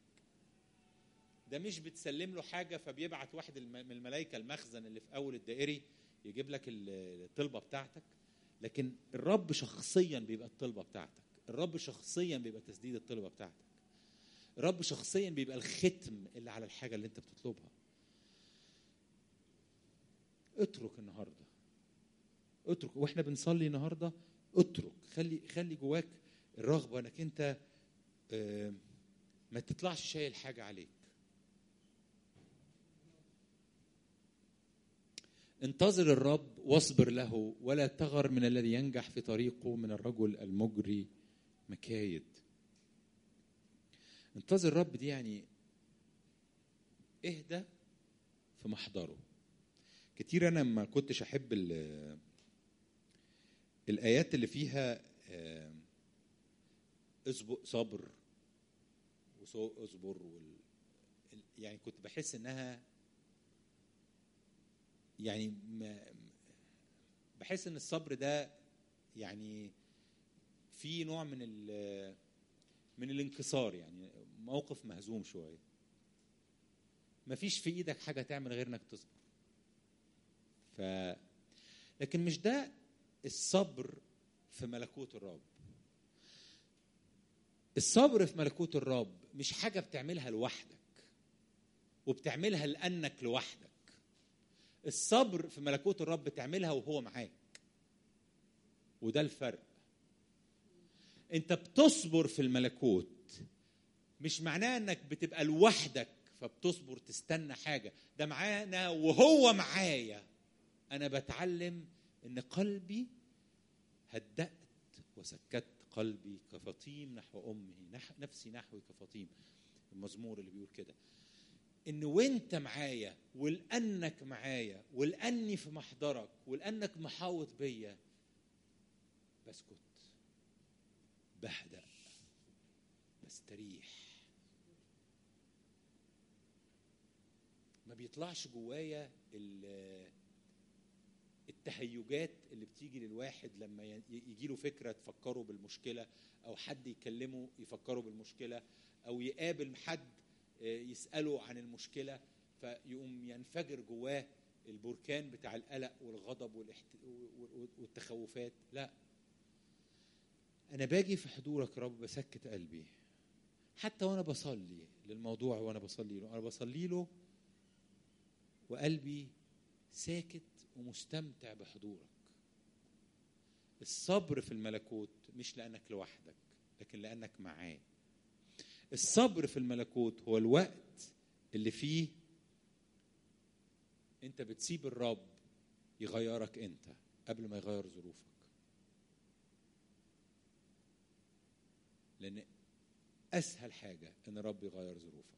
ده مش بتسلم له حاجه فبيبعت واحد الم- من الملائكه المخزن اللي في اول الدائري يجيب لك ال- الطلبه بتاعتك لكن الرب شخصيا بيبقى الطلبه بتاعتك الرب شخصيا بيبقى تسديد الطلبه بتاعتك الرب شخصيا بيبقى الختم اللي على الحاجه اللي انت بتطلبها اترك النهارده اترك واحنا بنصلي النهارده اترك خلي خلي جواك الرغبه انك انت آه، ما تطلعش شايل حاجه عليك انتظر الرب واصبر له ولا تغر من الذي ينجح في طريقه من الرجل المجري مكايد انتظر الرب دي يعني اهدى في محضره كتير انا ما كنتش احب ال- الايات اللي فيها آه، اصبر صبر واصبر وال... ال- يعني كنت بحس انها يعني ما بحس ان الصبر ده يعني في نوع من ال من الانكسار يعني موقف مهزوم شويه مفيش في ايدك حاجه تعمل غير انك تصبر ف لكن مش ده الصبر في ملكوت الرب الصبر في ملكوت الرب مش حاجه بتعملها لوحدك وبتعملها لانك لوحدك الصبر في ملكوت الرب تعملها وهو معاك وده الفرق انت بتصبر في الملكوت مش معناه انك بتبقى لوحدك فبتصبر تستنى حاجه ده معانا وهو معايا انا بتعلم ان قلبي هدأت وسكت قلبي كفطيم نحو امه نح نفسي نحوي كفطيم المزمور اللي بيقول كده ان وانت معايا ولانك معايا ولاني في محضرك ولانك محاوط بيا بسكت بهدأ بستريح ما بيطلعش جوايا ال- التهيجات اللي بتيجي للواحد لما يجي له فكره تفكره بالمشكله او حد يكلمه يفكره بالمشكله او يقابل حد آه، يساله عن المشكله فيقوم ينفجر جواه البركان بتاع القلق والغضب والاحت- والتخوفات لا انا باجي في حضورك يا رب بسكت قلبي حتى وانا بصلي للموضوع وانا بصلي له انا بصلي له وقلبي ساكت ومستمتع بحضورك الصبر في الملكوت مش لانك لوحدك لكن لانك معاه الصبر في الملكوت هو الوقت اللي فيه انت بتسيب الرب يغيرك انت قبل ما يغير ظروفك لان اسهل حاجه ان الرب يغير ظروفك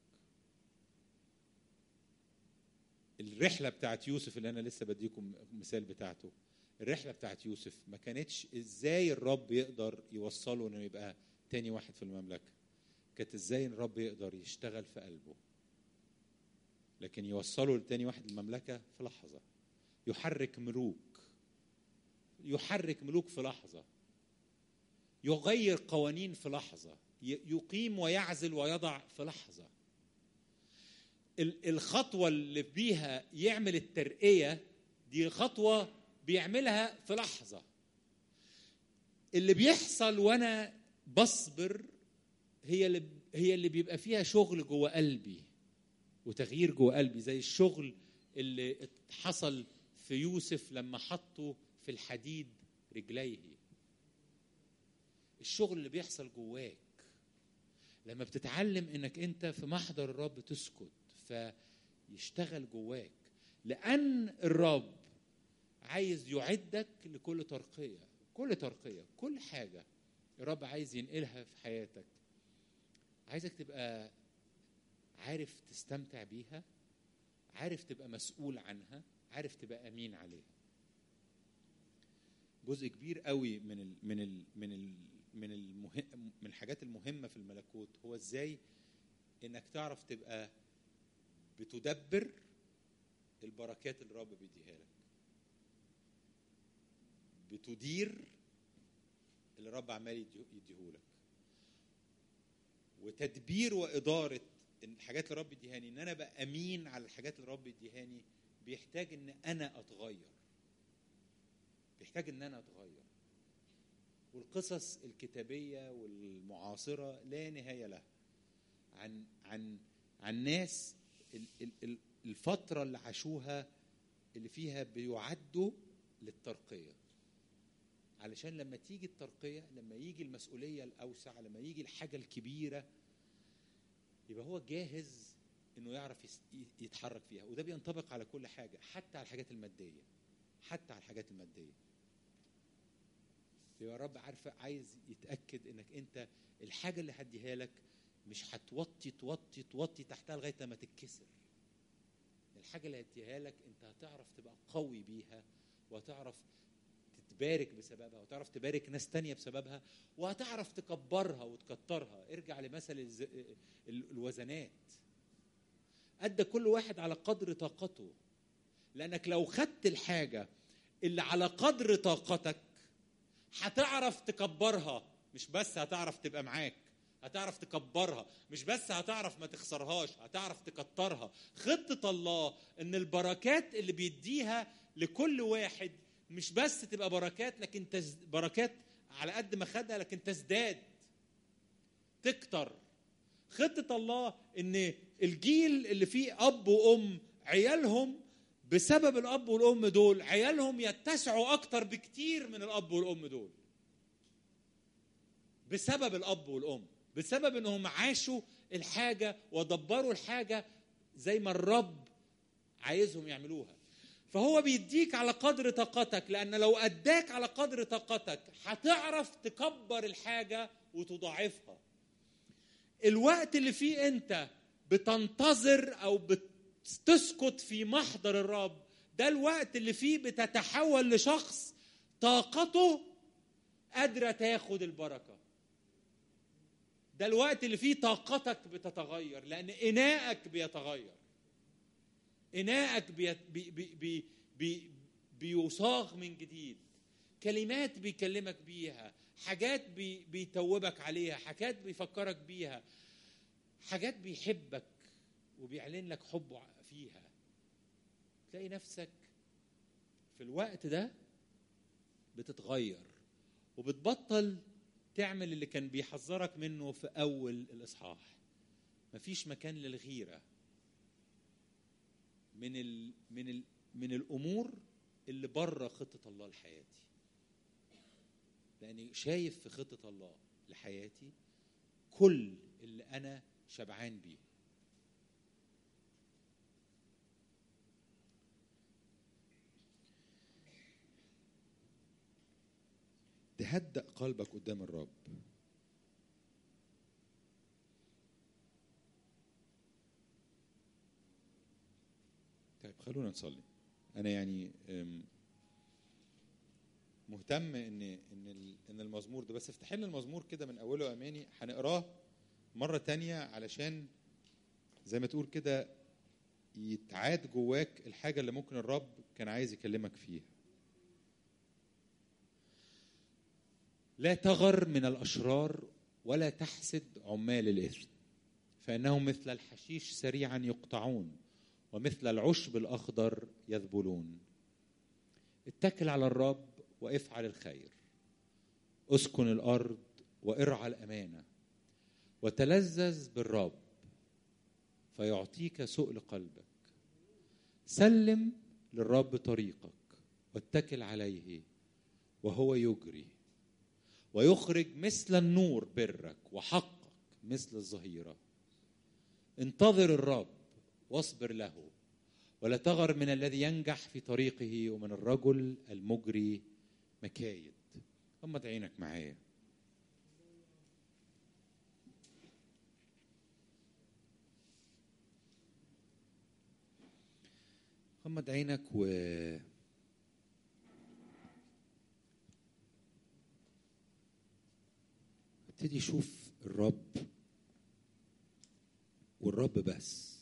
الرحله بتاعت يوسف اللي انا لسه بديكم مثال بتاعته الرحله بتاعت يوسف ما كانتش ازاي الرب يقدر يوصله انه يبقى تاني واحد في المملكه كانت ازاي الرب يقدر يشتغل في قلبه لكن يوصله لتاني واحد المملكه في لحظه يحرك ملوك يحرك ملوك في لحظه يغير قوانين في لحظه ي- يقيم ويعزل ويضع في لحظه ال- الخطوه اللي بيها يعمل الترقيه دي خطوه بيعملها في لحظه اللي بيحصل وانا بصبر هي اللي هي اللي بيبقى فيها شغل جوه قلبي وتغيير جوه قلبي زي الشغل اللي حصل في يوسف لما حطه في الحديد رجليه الشغل اللي بيحصل جواك لما بتتعلم انك انت في محضر الرب تسكت فيشتغل جواك لان الرب عايز يعدك لكل ترقيه كل ترقيه كل حاجه الرب عايز ينقلها في حياتك عايزك تبقى عارف تستمتع بيها عارف تبقى مسؤول عنها عارف تبقى امين عليها جزء كبير قوي من ال من ال من ال من المهم من الحاجات المهمه في الملكوت هو ازاي انك تعرف تبقى بتدبر البركات اللي الرب بيديها لك بتدير اللي الرب عمال يديهولك وتدبير واداره الحاجات اللي الرب يديهاني ان انا ابقى امين على الحاجات اللي الرب يديهاني بيحتاج ان انا اتغير بيحتاج ان انا اتغير والقصص الكتابيه والمعاصره لا نهايه لها عن عن عن ناس ال- ال- ال- الفتره اللي عاشوها اللي فيها بيعدوا للترقيه علشان لما تيجي الترقيه لما يجي المسؤوليه الاوسع لما يجي الحاجه الكبيره يبقى هو جاهز انه يعرف يس- ي- يتحرك فيها وده بينطبق على كل حاجه حتى على الحاجات الماديه حتى على الحاجات الماديه يبقى الرب عارفه عايز يتاكد انك انت الحاجه اللي هديها لك مش هتوطي توطي توطي تحتها لغايه لما تتكسر الحاجه اللي هديها لك انت هتعرف تبقى قوي بيها وهتعرف تتبارك بسببها وتعرف تبارك ناس تانية بسببها وهتعرف تكبرها وتكترها ارجع لمثل الز... ال- الوزنات ادى كل واحد على قدر طاقته لانك لو خدت الحاجه اللي على قدر طاقتك هتعرف تكبرها مش بس هتعرف تبقى معاك هتعرف تكبرها مش بس هتعرف ما تخسرهاش هتعرف تكترها خطة الله ان البركات اللي بيديها لكل واحد مش بس تبقى بركات لكن تز... بركات على قد ما خدها لكن تزداد تكتر خطة الله ان الجيل اللي فيه اب وام عيالهم بسبب الاب والام دول عيالهم يتسعوا اكتر بكتير من الاب والام دول بسبب الاب والام بسبب انهم عاشوا الحاجه ودبروا الحاجه زي ما الرب عايزهم يعملوها فهو بيديك على قدر طاقتك لان لو اداك على قدر طاقتك هتعرف تكبر الحاجه وتضاعفها الوقت اللي فيه انت بتنتظر او بتسكت في محضر الرب ده الوقت اللي فيه بتتحول لشخص طاقته قادره تاخد البركه ده الوقت اللي فيه طاقتك بتتغير لان اناءك بيتغير اناءك بي بي بي بي بي بيصاغ من جديد كلمات بيكلمك بيها حاجات بي بيتوبك عليها حاجات بيفكرك بيها حاجات بيحبك وبيعلن لك حبه فيها تلاقي نفسك في الوقت ده بتتغير وبتبطل تعمل اللي كان بيحذرك منه في اول الاصحاح مفيش مكان للغيره من ال من ال من الامور اللي بره خطه الله لحياتي لاني شايف في خطه الله لحياتي كل اللي انا شبعان بيه تهدأ قلبك قدام الرب طيب خلونا نصلي انا يعني أم، مهتم ان ان ال- ان المزمور ده بس افتح لنا المزمور كده من اوله يا اماني هنقراه مره تانية علشان زي ما تقول كده يتعاد جواك الحاجه اللي ممكن الرب كان عايز يكلمك فيها لا تغر من الاشرار ولا تحسد عمال الاثم فانهم مثل الحشيش سريعا يقطعون ومثل العشب الاخضر يذبلون اتكل على الرب وافعل الخير اسكن الارض وارعى الامانه وتلذذ بالرب فيعطيك سؤل قلبك سلم للرب طريقك واتكل عليه وهو يجري ويخرج مثل النور برك وحقك مثل الظهيره انتظر الرب واصبر له ولا تغر من الذي ينجح في طريقه ومن الرجل المجري مكايد غمض عينك معايا غمض عينك و ابتدي شوف الرب والرب بس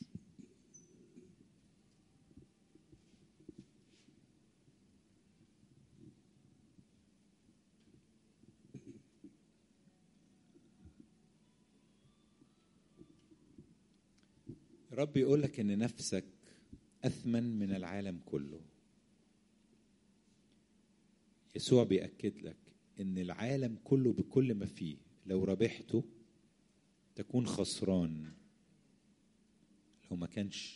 الرب يقول لك ان نفسك اثمن من العالم كله يسوع بيأكد لك ان العالم كله بكل ما فيه لو ربحته تكون خسران لو ما كانش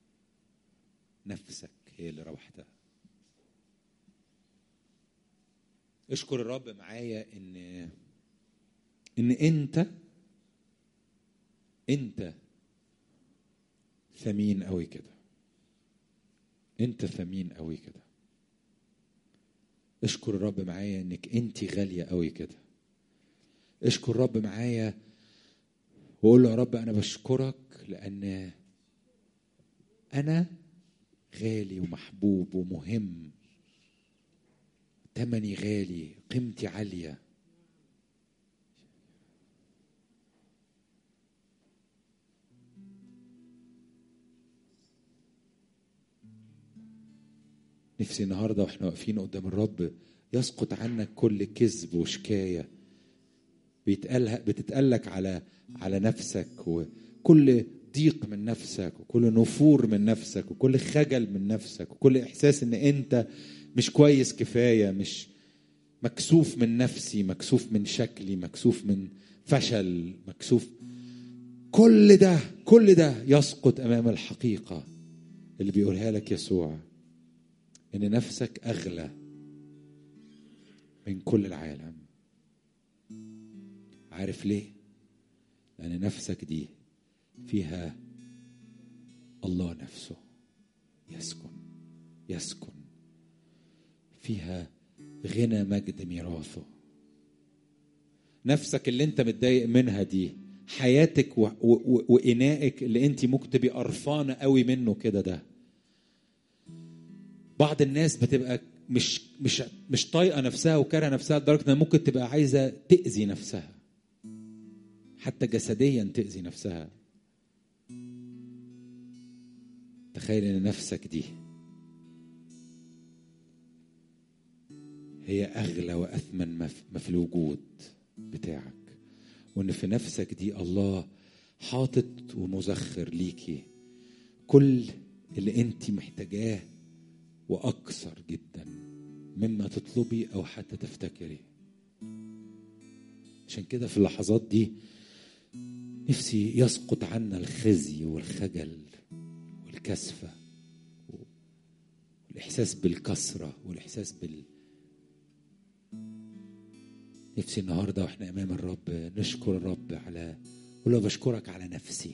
نفسك هي اللي ربحتها اشكر الرب معايا ان ان انت انت ثمين قوي كده انت ثمين قوي كده اشكر الرب معايا انك انت غاليه قوي كده اشكر الرب معايا وقول له يا رب انا بشكرك لان انا غالي ومحبوب ومهم تمني غالي قيمتي عاليه نفسي النهارده واحنا واقفين قدام الرب يسقط عنك كل كذب وشكايه بيتقال بتتقالك على على نفسك وكل ضيق من نفسك وكل نفور من نفسك وكل خجل من نفسك وكل احساس ان انت مش كويس كفايه مش مكسوف من نفسي مكسوف من شكلي مكسوف من فشل مكسوف كل ده كل ده يسقط امام الحقيقه اللي بيقولها لك يسوع ان نفسك اغلى من كل العالم عارف ليه لان نفسك دي فيها الله نفسه يسكن يسكن فيها غنى مجد ميراثه نفسك اللي انت متضايق منها دي حياتك و... و... وانائك اللي انت ممكن تبقي قرفانه قوي منه كده ده بعض الناس بتبقى مش مش مش طايقه نفسها وكاره نفسها لدرجه انها ممكن تبقى عايزه تاذي نفسها حتى جسديا تاذي نفسها تخيل ان نفسك دي هي اغلى واثمن ما في الوجود بتاعك وان في نفسك دي الله حاطط ومزخر ليكي كل اللي انت محتاجاه واكثر جدا مما تطلبي او حتى تفتكري عشان كده في اللحظات دي نفسي يسقط عنا الخزي والخجل والكسفة والإحساس بالكسرة والإحساس بال نفسي النهاردة وإحنا أمام الرب نشكر الرب على له بشكرك على نفسي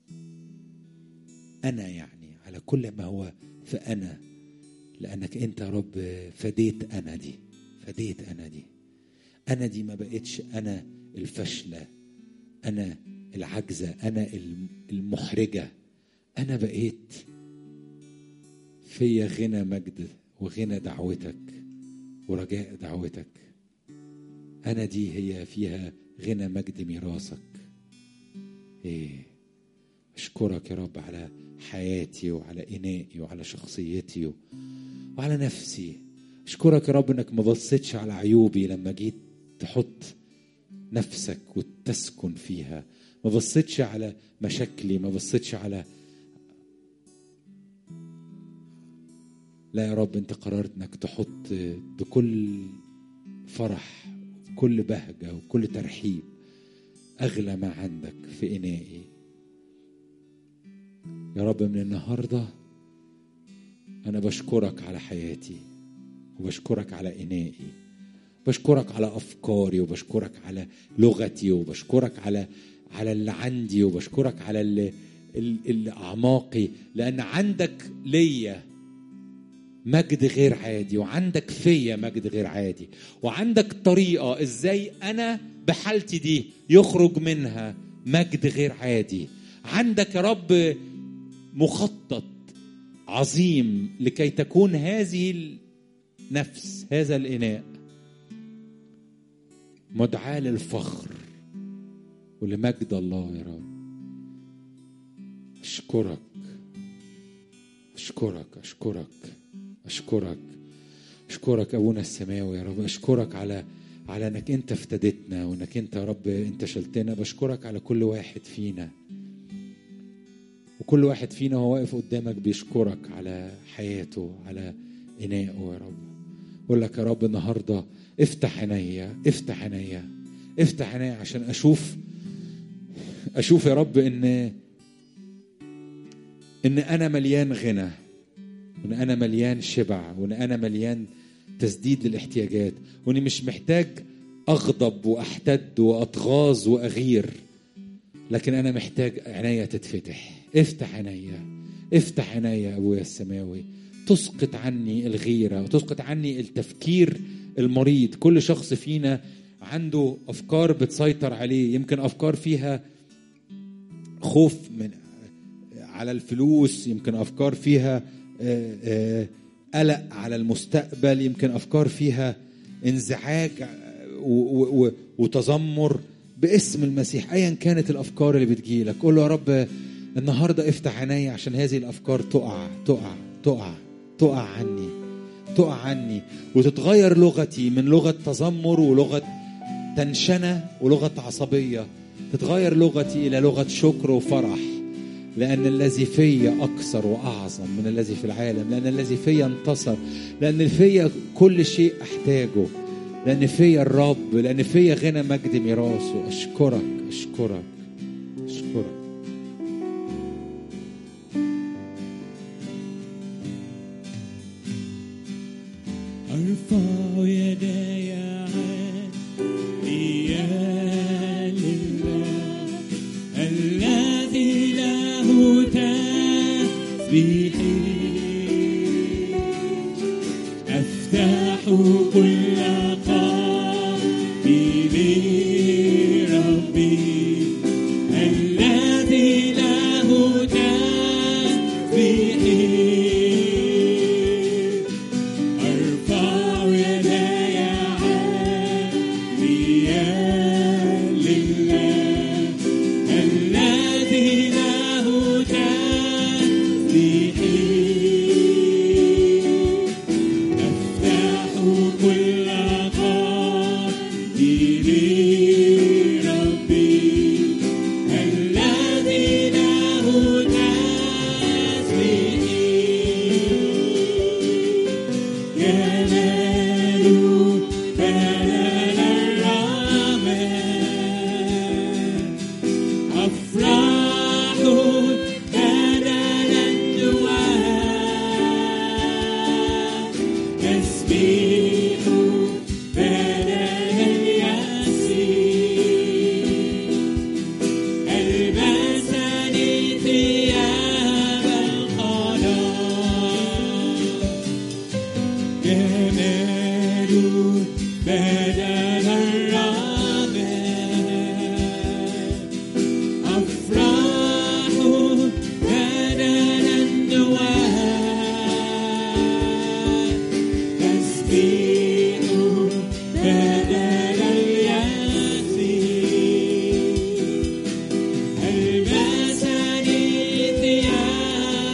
أنا يعني على كل ما هو في أنا لأنك أنت يا رب فديت أنا دي فديت أنا دي أنا دي ما بقتش أنا الفاشلة أنا العجزة أنا المحرجة أنا بقيت فيا غنى مجد وغنى دعوتك ورجاء دعوتك أنا دي هي فيها غنى مجد ميراثك إيه أشكرك يا رب على حياتي وعلى إنائي وعلى شخصيتي وعلى نفسي أشكرك يا رب إنك ما بصيتش على عيوبي لما جيت تحط نفسك وتسكن فيها ما بصيتش على مشاكلي ما بصيتش على لا يا رب انت قررت انك تحط بكل فرح وكل بهجه وكل ترحيب اغلى ما عندك في انائي يا رب من النهارده انا بشكرك على حياتي وبشكرك على انائي بشكرك على افكاري وبشكرك على لغتي وبشكرك على على اللي عندي وبشكرك على اللي, اللي اعماقي لان عندك ليا مجد غير عادي وعندك فيا مجد غير عادي وعندك طريقه ازاي انا بحالتي دي يخرج منها مجد غير عادي عندك يا رب مخطط عظيم لكي تكون هذه النفس هذا الاناء مدعاه للفخر ولمجد الله يا رب اشكرك اشكرك اشكرك اشكرك اشكرك ابونا السماوي يا رب اشكرك على على انك انت افتدتنا وانك انت يا رب انت شلتنا بشكرك على كل واحد فينا وكل واحد فينا وهو واقف قدامك بيشكرك على حياته على انائه يا رب اقول لك يا رب النهارده افتح عينيا افتح عينيا افتح عينيا عشان اشوف اشوف يا رب ان ان انا مليان غنى وان انا مليان شبع وان انا مليان تسديد للاحتياجات واني مش محتاج اغضب واحتد واتغاظ واغير لكن انا محتاج عينيا تتفتح افتح عينيا افتح عيني يا ابويا السماوي تسقط عني الغيره وتسقط عني التفكير المريض كل شخص فينا عنده افكار بتسيطر عليه يمكن افكار فيها خوف من على الفلوس يمكن افكار فيها آه، آه، قلق على المستقبل يمكن افكار فيها انزعاج و- و- و- وتذمر باسم المسيح ايا كانت الافكار اللي بتجيلك قول له يا رب النهارده افتح عيني عشان هذه الافكار تقع تقع تقع تقع عني تقع عني وتتغير لغتي من لغه تذمر ولغه تنشنه ولغه عصبيه تتغير لغتي الى لغه شكر وفرح لأن الذي في أكثر وأعظم من الذي في العالم لأن الذي في انتصر لأن في كل شيء أحتاجه لأن في الرب لأن في غنى مجد ميراثه أشكرك أشكرك أشكرك أرفع يدي عالية لله الذي له تسبيحي أفتح كل قلبي لربي الذي له تسبيحي أرفع يدي عالية لله الذي له تسبيحي أفتح كل قلبي لربي الذي له تسبيحي جلال بدل الرحمن أفراح بدل الدعاء تسبيح بدل اليسير ألبسني ثياب الخلاص جمال بدل الرحمن أفراح بدل الدواء تسبيح بدل اليسير ألبسني ثياب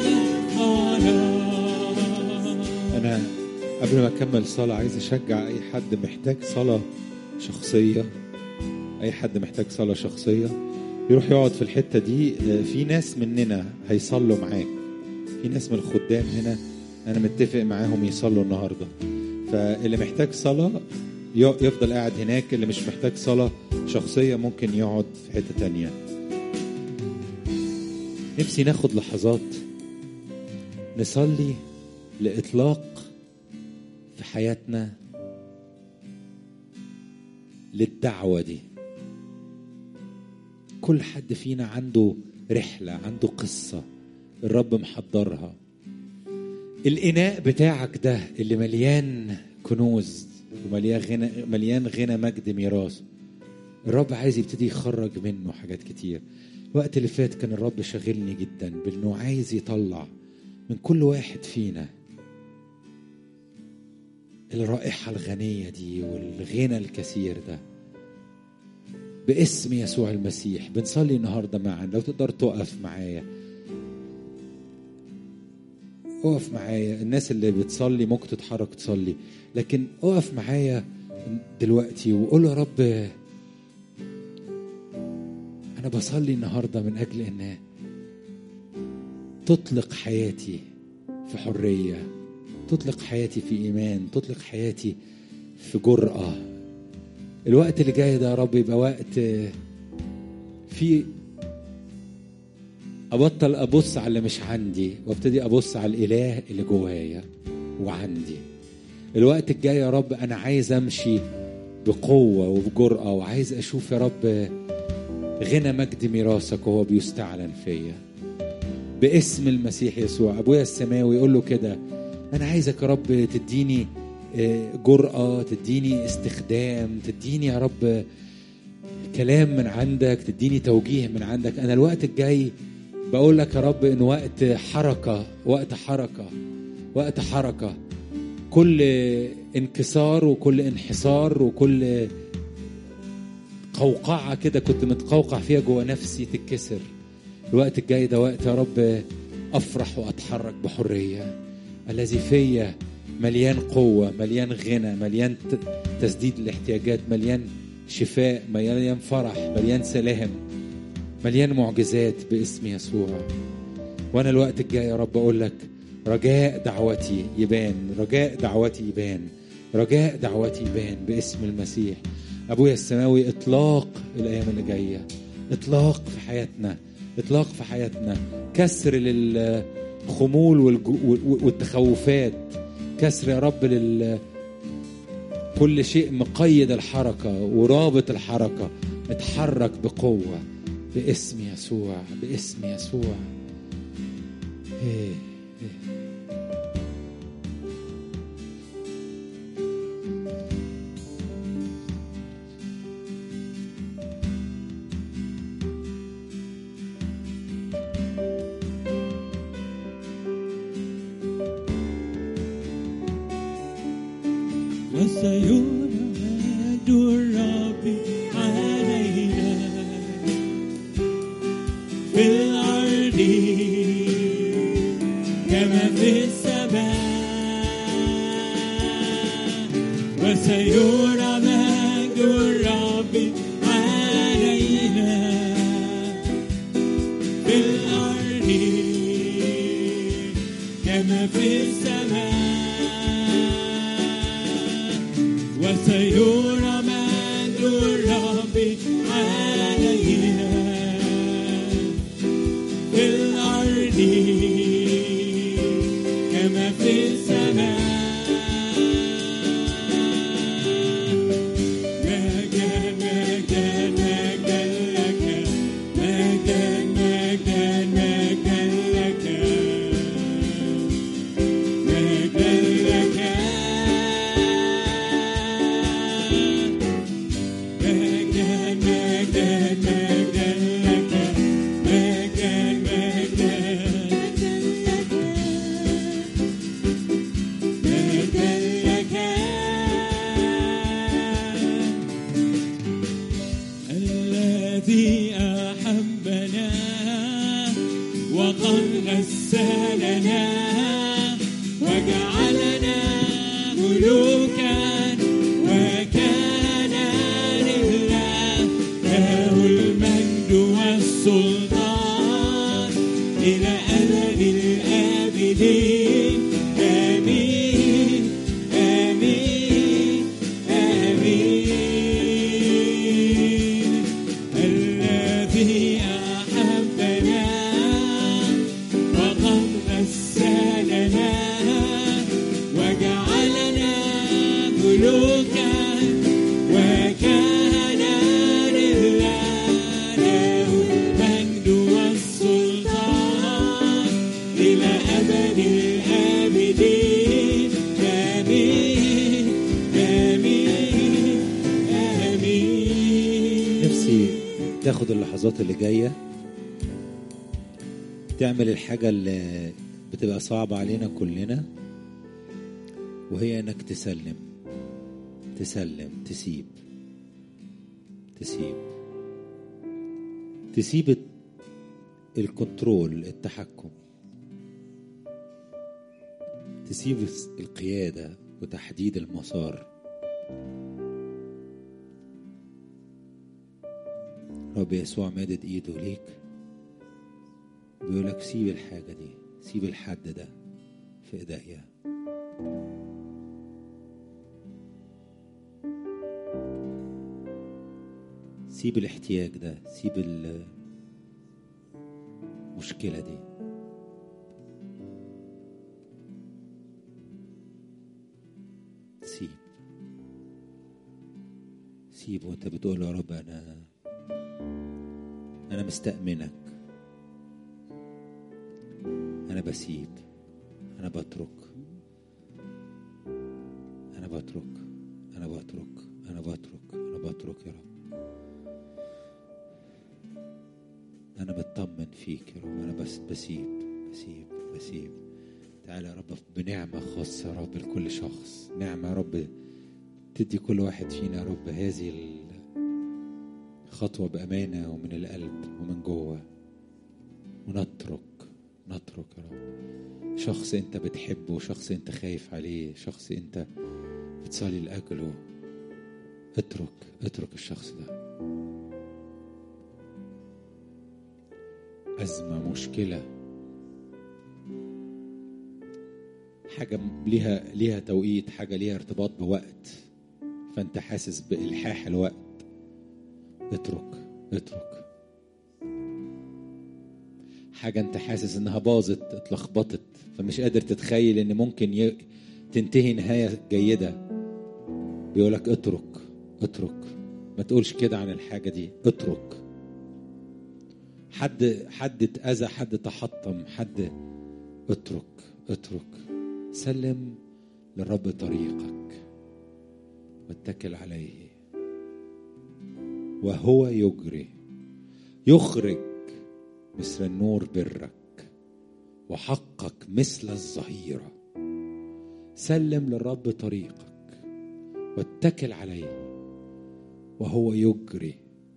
الخلاص أنا قبل ما أكمل صلاة عايز أشجع أي حد محتاج صلاة شخصية أي حد محتاج صلاة شخصية يروح يقعد في الحتة دي آه، في ناس مننا هيصلوا معاك في ناس من الخدام هنا أنا متفق معاهم يصلوا النهاردة فاللي محتاج صلاة ي- يفضل قاعد هناك اللي مش محتاج صلاة شخصية ممكن يقعد في حتة تانية نفسي ناخد لحظات نصلي لإطلاق في حياتنا للدعوة دي كل حد فينا عنده رحلة عنده قصة الرب محضرها الإناء بتاعك ده اللي مليان كنوز ومليان غنى مليان غنى مجد ميراث الرب عايز يبتدي يخرج منه حاجات كتير الوقت اللي فات كان الرب شاغلني جدا بانه عايز يطلع من كل واحد فينا الرائحة الغنية دي والغنى الكثير ده باسم يسوع المسيح بنصلي النهاردة معا لو تقدر تقف معايا اقف معايا الناس اللي بتصلي ممكن تتحرك تصلي لكن اقف معايا دلوقتي وقول يا رب انا بصلي النهارده من اجل ان تطلق حياتي في حريه تطلق حياتي في ايمان تطلق حياتي في جرأه الوقت اللي جاي ده يا رب يبقى وقت في ابطل ابص على اللي مش عندي وابتدي ابص على الاله اللي جوايا وعندي الوقت الجاي يا رب انا عايز امشي بقوه وبجرأه وعايز اشوف يا رب غنى مجد ميراثك وهو بيستعلن فيا باسم المسيح يسوع ابويا السماوي يقول له كده انا عايزك يا رب تديني آه، جرأة تديني استخدام تديني يا رب كلام من عندك تديني توجيه من عندك انا الوقت الجاي بقول لك يا رب ان وقت حركة وقت حركة وقت حركة كل انكسار وكل انحسار وكل قوقعة كده كنت متقوقع فيها جوه نفسي تتكسر الوقت الجاي ده وقت يا رب افرح واتحرك بحريه الذي فيا مليان قوه مليان غنى مليان ت- تسديد الاحتياجات مليان شفاء مليان فرح مليان سلام مليان معجزات باسم يسوع وانا الوقت الجاي يا رب اقول لك رجاء دعوتي يبان رجاء دعوتي يبان رجاء دعوتي يبان باسم المسيح ابويا السماوي اطلاق الايام اللي جايه اطلاق في حياتنا اطلاق في حياتنا كسر للخمول والجو- والتخوفات كسر يا رب لل كل شيء مقيد الحركة ورابط الحركة اتحرك بقوة باسم يسوع باسم يسوع إيه إيه. وسيراد الرب علينا في الأرض كما في السماء وسيرى مجد الرب علينا في الأرض كما في السماء وسيرى مجد الرب علينا في الأرض كما في السماء مجدا مجدا مجدا لك مجدا مجدا مجدا لك مجدا لك مجدا مجدا مجدا لك مجدا مجدا مجدا لك الذي أحبنا وقد غسلنا وجعلنا ملوكا وكان لله له المجد والسلطان إلى أبد الآبدين آمين آمين آمين الذي أحبنا وقد غسلنا وجعلنا ملوكا وكان لله له المجد والسلطان إلى أبد الآبدين آمين آمين آمين نفسي تاخد اللحظات اللي جاية تعمل الحاجة اللي بتبقى صعبة علينا كلنا وهي انك تسلم تسلم تسيب تسيب تسيب الت- الكنترول التحكم تسيب الس- القيادة وتحديد المسار رب يسوع مادد ايده ليك بيقول لك سيب الحاجة دي سيب الحد ده في ايديا سيب الاحتياج ده سيب المشكلة دي سيب سيب وانت بتقول يا رب انا انا مستأمنك انا بسيب انا بترك انا بترك انا بترك انا بترك انا بترك يا رب انا مطمن فيك يا رب انا بس بسيب بسيب بسيب تعالى يا رب بنعمة خاصة يا رب لكل شخص نعمة يا رب تدي كل واحد فينا يا رب هذه الخطوة بأمانة ومن القلب ومن جوه ونترك نترك يا رب شخص انت بتحبه شخص انت خايف عليه شخص انت بتصلي لأجله اترك اترك الشخص ده أزمة مشكلة حاجة ليها ليها توقيت حاجة ليها ارتباط بوقت فأنت حاسس بإلحاح الوقت اترك اترك حاجة أنت حاسس إنها باظت اتلخبطت فمش قادر تتخيل إن ممكن ي... تنتهي نهاية جيدة بيقولك اترك اترك ما تقولش كده عن الحاجة دي اترك حد حد اتأذى حد تحطم حد اترك اترك سلم للرب طريقك واتكل عليه وهو يجري يخرج مثل النور برك وحقك مثل الظهيرة سلم للرب طريقك واتكل عليه وهو يجري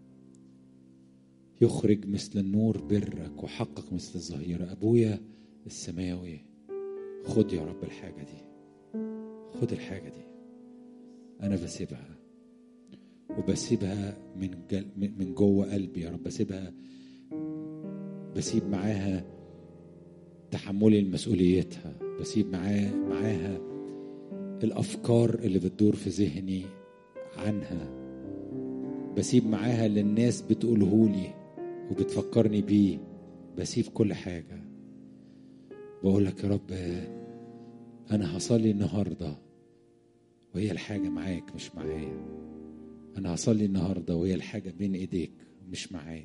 يخرج مثل النور برك وحقك مثل الظهيرة أبويا السماوي خد يا رب الحاجة دي خد الحاجة دي أنا بسيبها وبسيبها من جل من جوه قلبي يا رب بسيبها بسيب معاها تحملي لمسؤوليتها بسيب معاه معاها الأفكار اللي بتدور في ذهني عنها بسيب معاها اللي الناس بتقولهولي وبتفكرني بيه بسيب كل حاجة بقول لك يا رب أنا هصلي النهاردة وهي الحاجة معاك مش معايا أنا هصلي النهاردة وهي الحاجة بين إيديك مش معايا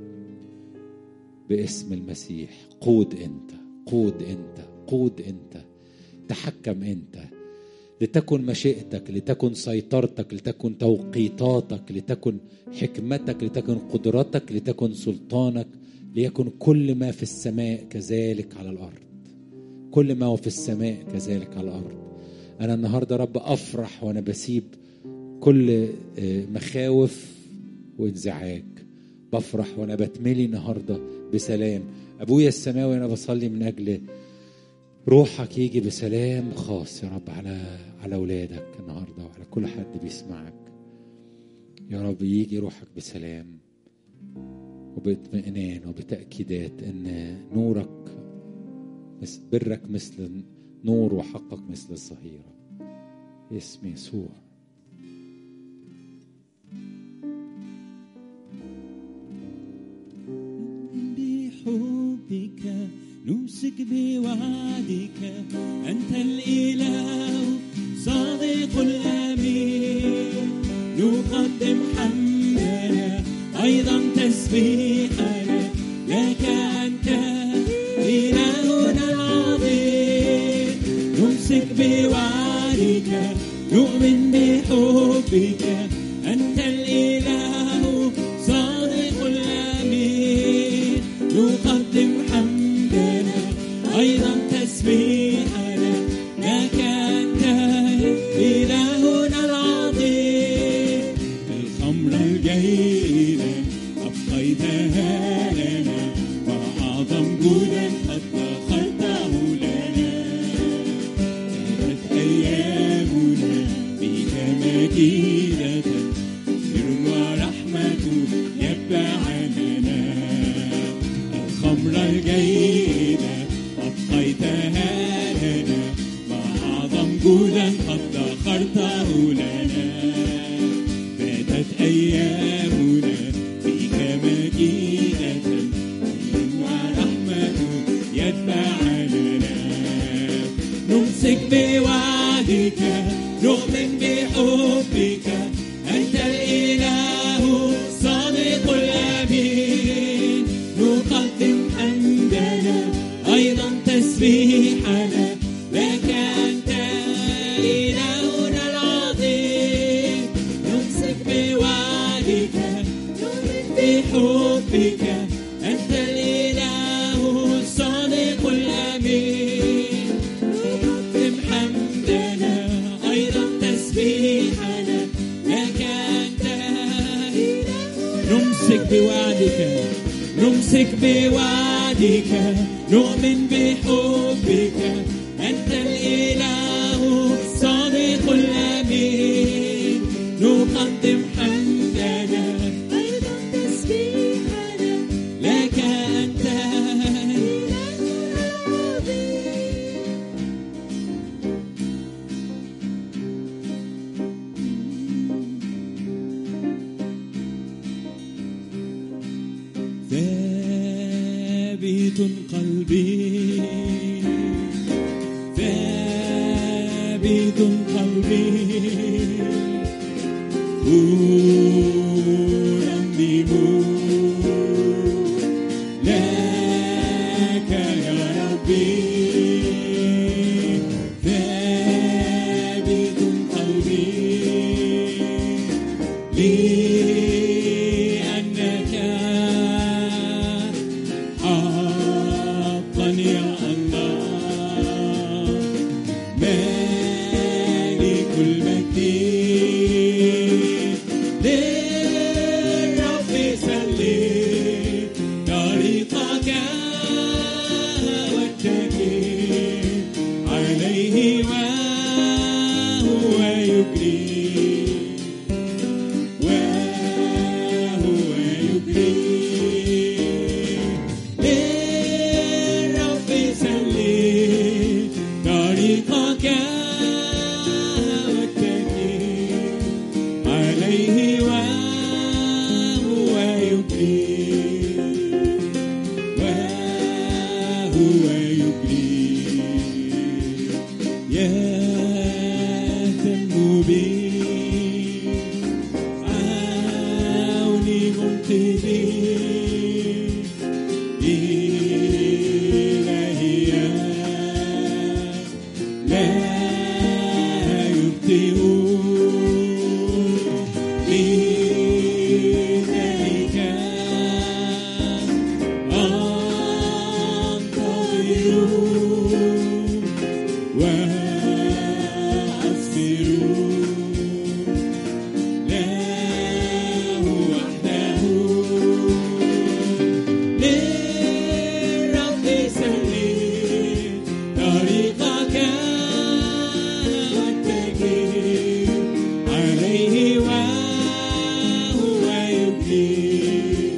باسم المسيح قود أنت قود أنت قود أنت تحكم أنت لتكن مشيئتك لتكن سيطرتك لتكن توقيتاتك لتكن حكمتك لتكن قدرتك لتكن سلطانك ليكن كل ما في السماء كذلك على الارض كل ما هو في السماء كذلك على الارض انا النهارده رب افرح وانا بسيب كل مخاوف وانزعاج بفرح وانا بتملي النهارده بسلام ابويا السماوي انا بصلي من اجل روحك يجي بسلام خاص يا رب على على اولادك النهارده وعلى كل حد بيسمعك يا رب يجي روحك بسلام وباطمئنان وبتاكيدات ان نورك برك مثل نور وحقك مثل الظهيره اسم يسوع بحبك نمسك بوعدك أنت الإله صادق الأمين نقدم حمدنا أيضا تسبيحنا لك أنت إلهنا العظيم نمسك بوعدك نؤمن بحبك أنت الإله صادق الأمين نقدم حمدنا أيضا تسبيحنا لك أنت إلهنا العظيم الخمر الجيدة أبقيتها لنا وأعظم جودا قد دخلته لنا كانت أيامنا بك مكيدة خير ورحمة يتبعننا الخمر الجيدة أبقيتها لنا وأعظم جودا قد دخرته لنا باتت أيامنا فيك مجيدة خير ورحمة يتبعننا نمسك بوعدك نؤمن بحبك أنت الإله صادق الأمين نقدم حمدنا أيضا تسبيحنا تسبيحنا لك أنت إلهنا العظيم نمسك بوعدك نؤمن بحبك أنت الإله الصادق الأمين نقدم حمدنا أيضا تسبيحنا لك أنت نمسك بوعدك نمسك بوعدك نؤمن بحبك أنت الإله الصادق الأمين نقدم حمدنا أيضا تسبيحنا لك أنت ثابت قلبي ثابت قلبي أرنم لك يا ربي ثابت قلبي لأنك حقا يا الله مالك المجد للرب سلم طريقك واتكل عليه وهو يجري وهو يجري للرب سلم طريقك واتكل عليه وهو يجري وهو يجري يهتم بي عوني منقذي إلهي لا يبطئ لذلك أنتظر وأصبر له وحده للرب سلم طريقك واتكل عليه وهو يبلي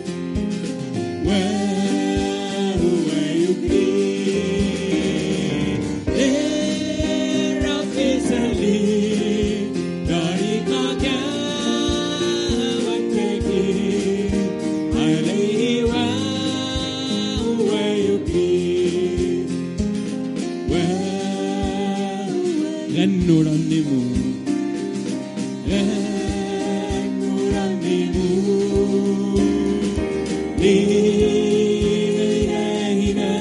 وهو يبلي للرب سلم طريقك واتكل عليه وهو يبلي غنوا رنموا غنوا رنموا لإلهنا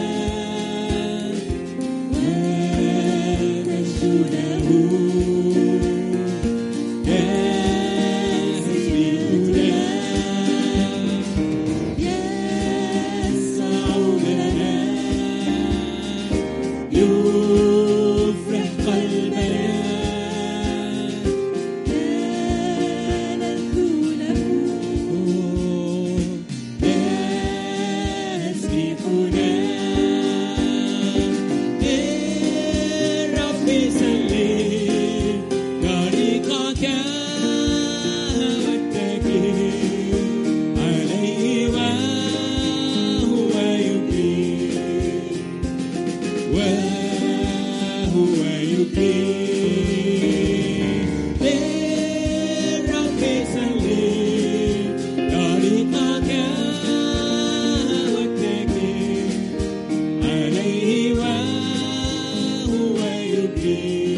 ونسجد له يسبحنا يسع لنا يفرح قلبنا يسبحنا للرب سلم طريقك واتكل عليه وهو يبري وهو يبري للرب سلم طريقك واتكل عليه وهو يبري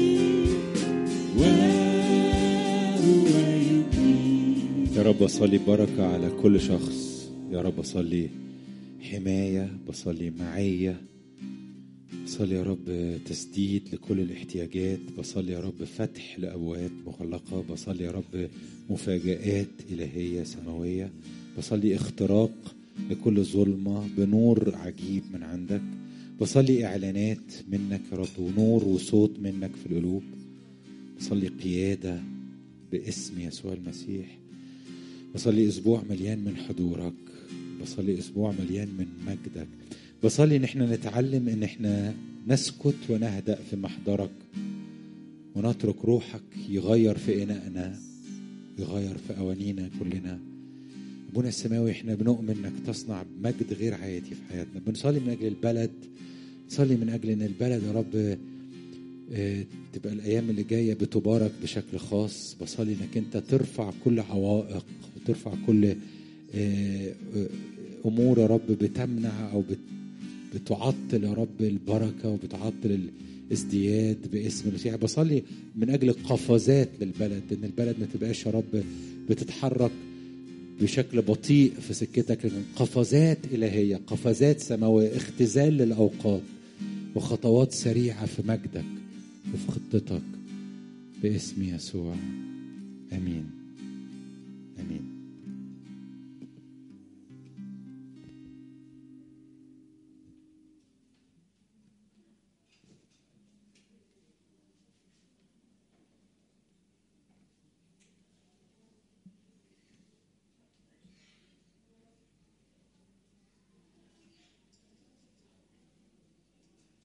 وهو يبري يا رب أصلي بركة على كل شخص يا رب أصلي حماية بصلي معية بصلي يا رب تسديد لكل الاحتياجات بصلي يا رب فتح لأبواب مغلقة بصلي يا رب مفاجآت إلهية سماوية بصلي اختراق لكل ظلمة بنور عجيب من عندك بصلي إعلانات منك يا رب ونور وصوت منك في القلوب بصلي قيادة باسم يسوع المسيح بصلي أسبوع مليان من حضورك بصلي أسبوع مليان من مجدك بصلي إن احنا نتعلم إن احنا نسكت ونهدأ في محضرك ونترك روحك يغير في إنائنا يغير في أوانينا كلنا أبونا السماوي احنا بنؤمن إنك تصنع مجد غير عادي في حياتنا بنصلي من أجل البلد نصلي من أجل إن البلد يا رب آه، تبقى الايام اللي جايه بتبارك بشكل خاص بصلي انك انت ترفع كل عوائق وترفع كل آه، آه، امور يا رب بتمنع او بت- بتعطل يا رب البركه وبتعطل الازدياد باسم المسيح بصلي من اجل قفزات للبلد ان البلد ما تبقاش يا رب بتتحرك بشكل بطيء في سكتك لكن قفزات الهيه قفزات سماويه اختزال للاوقات وخطوات سريعه في مجدك وفي خطتك باسم يسوع امين